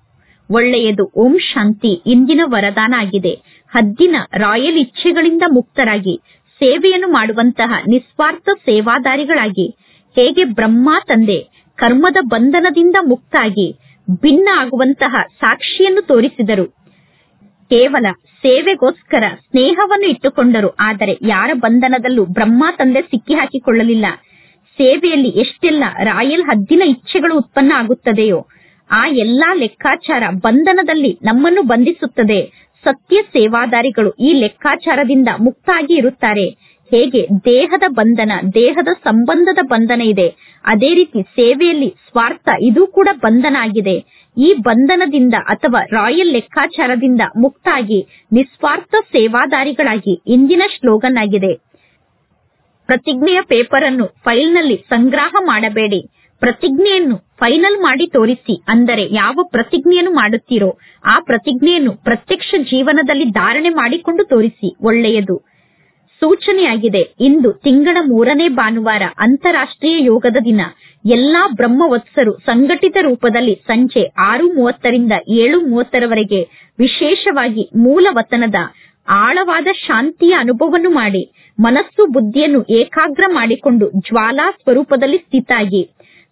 ಒಳ್ಳೆಯದು ಓಂ ಶಾಂತಿ ಇಂದಿನ ವರದಾನ ಆಗಿದೆ ಹದ್ದಿನ ರಾಯಲ್ ಇಚ್ಛೆಗಳಿಂದ ಮುಕ್ತರಾಗಿ ಸೇವೆಯನ್ನು ಮಾಡುವಂತಹ ನಿಸ್ವಾರ್ಥ ಸೇವಾದಾರಿಗಳಾಗಿ ಹೇಗೆ ಬ್ರಹ್ಮ ತಂದೆ ಕರ್ಮದ ಬಂಧನದಿಂದ ಮುಕ್ತಾಗಿ ಭಿನ್ನ ಆಗುವಂತಹ ಸಾಕ್ಷಿಯನ್ನು ತೋರಿಸಿದರು ಕೇವಲ ಸೇವೆಗೋಸ್ಕರ ಸ್ನೇಹವನ್ನು ಇಟ್ಟುಕೊಂಡರು ಆದರೆ ಯಾರ ಬಂಧನದಲ್ಲೂ ಬ್ರಹ್ಮ ತಂದೆ ಸಿಕ್ಕಿ ಹಾಕಿಕೊಳ್ಳಲಿಲ್ಲ ಸೇವೆಯಲ್ಲಿ ಎಷ್ಟೆಲ್ಲ ರಾಯಲ್ ಹದ್ದಿನ ಇಚ್ಛೆಗಳು ಉತ್ಪನ್ನ ಆಗುತ್ತದೆಯೋ ಆ ಎಲ್ಲಾ ಲೆಕ್ಕಾಚಾರ ಬಂಧನದಲ್ಲಿ ನಮ್ಮನ್ನು ಬಂಧಿಸುತ್ತದೆ ಸತ್ಯ ಸೇವಾದಾರಿಗಳು ಈ ಲೆಕ್ಕಾಚಾರದಿಂದ ಮುಕ್ತಾಗಿ ಇರುತ್ತಾರೆ ಹೇಗೆ ದೇಹದ ಬಂಧನ ದೇಹದ ಸಂಬಂಧದ ಬಂಧನ ಇದೆ ಅದೇ ರೀತಿ ಸೇವೆಯಲ್ಲಿ ಸ್ವಾರ್ಥ ಇದು ಕೂಡ ಬಂಧನ ಆಗಿದೆ ಈ ಬಂಧನದಿಂದ ಅಥವಾ ರಾಯಲ್ ಲೆಕ್ಕಾಚಾರದಿಂದ ಮುಕ್ತಾಗಿ ನಿಸ್ವಾರ್ಥ ಸೇವಾದಾರಿಗಳಾಗಿ ಇಂದಿನ ಶ್ಲೋಗನ್ ಆಗಿದೆ ಪ್ರತಿಜ್ಞೆಯ ಪೇಪರ್ ಅನ್ನು ಫೈಲ್ನಲ್ಲಿ ಸಂಗ್ರಹ ಮಾಡಬೇಡಿ ಪ್ರತಿಜ್ಞೆಯನ್ನು ಫೈನಲ್ ಮಾಡಿ ತೋರಿಸಿ ಅಂದರೆ ಯಾವ ಪ್ರತಿಜ್ಞೆಯನ್ನು ಮಾಡುತ್ತೀರೋ ಆ ಪ್ರತಿಜ್ಞೆಯನ್ನು ಪ್ರತ್ಯಕ್ಷ ಜೀವನದಲ್ಲಿ ಧಾರಣೆ ಮಾಡಿಕೊಂಡು ತೋರಿಸಿ ಒಳ್ಳೆಯದು ಸೂಚನೆಯಾಗಿದೆ ಇಂದು ತಿಂಗಳ ಮೂರನೇ ಭಾನುವಾರ ಅಂತಾರಾಷ್ಟ್ರೀಯ ಯೋಗದ ದಿನ ಎಲ್ಲಾ ಬ್ರಹ್ಮವತ್ಸರು ಸಂಘಟಿತ ರೂಪದಲ್ಲಿ ಸಂಜೆ ಆರು ಮೂವತ್ತರಿಂದ ಏಳು ಮೂವತ್ತರವರೆಗೆ ವಿಶೇಷವಾಗಿ ಮೂಲ ವತನದ ಆಳವಾದ ಶಾಂತಿಯ ಅನುಭವವನ್ನು ಮಾಡಿ ಮನಸ್ಸು ಬುದ್ಧಿಯನ್ನು ಏಕಾಗ್ರ ಮಾಡಿಕೊಂಡು ಜ್ವಾಲಾ ಸ್ವರೂಪದಲ್ಲಿ ಸ್ಥಿತಾಗಿ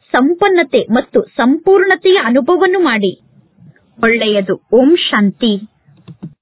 ಸಂಪನ್ನತೆ ಮತ್ತು ಸಂಪೂರ್ಣತೆಯ ಅನುಭವವನ್ನು ಮಾಡಿ ಒಳ್ಳೆಯದು ಓಂ ಶಾಂತಿ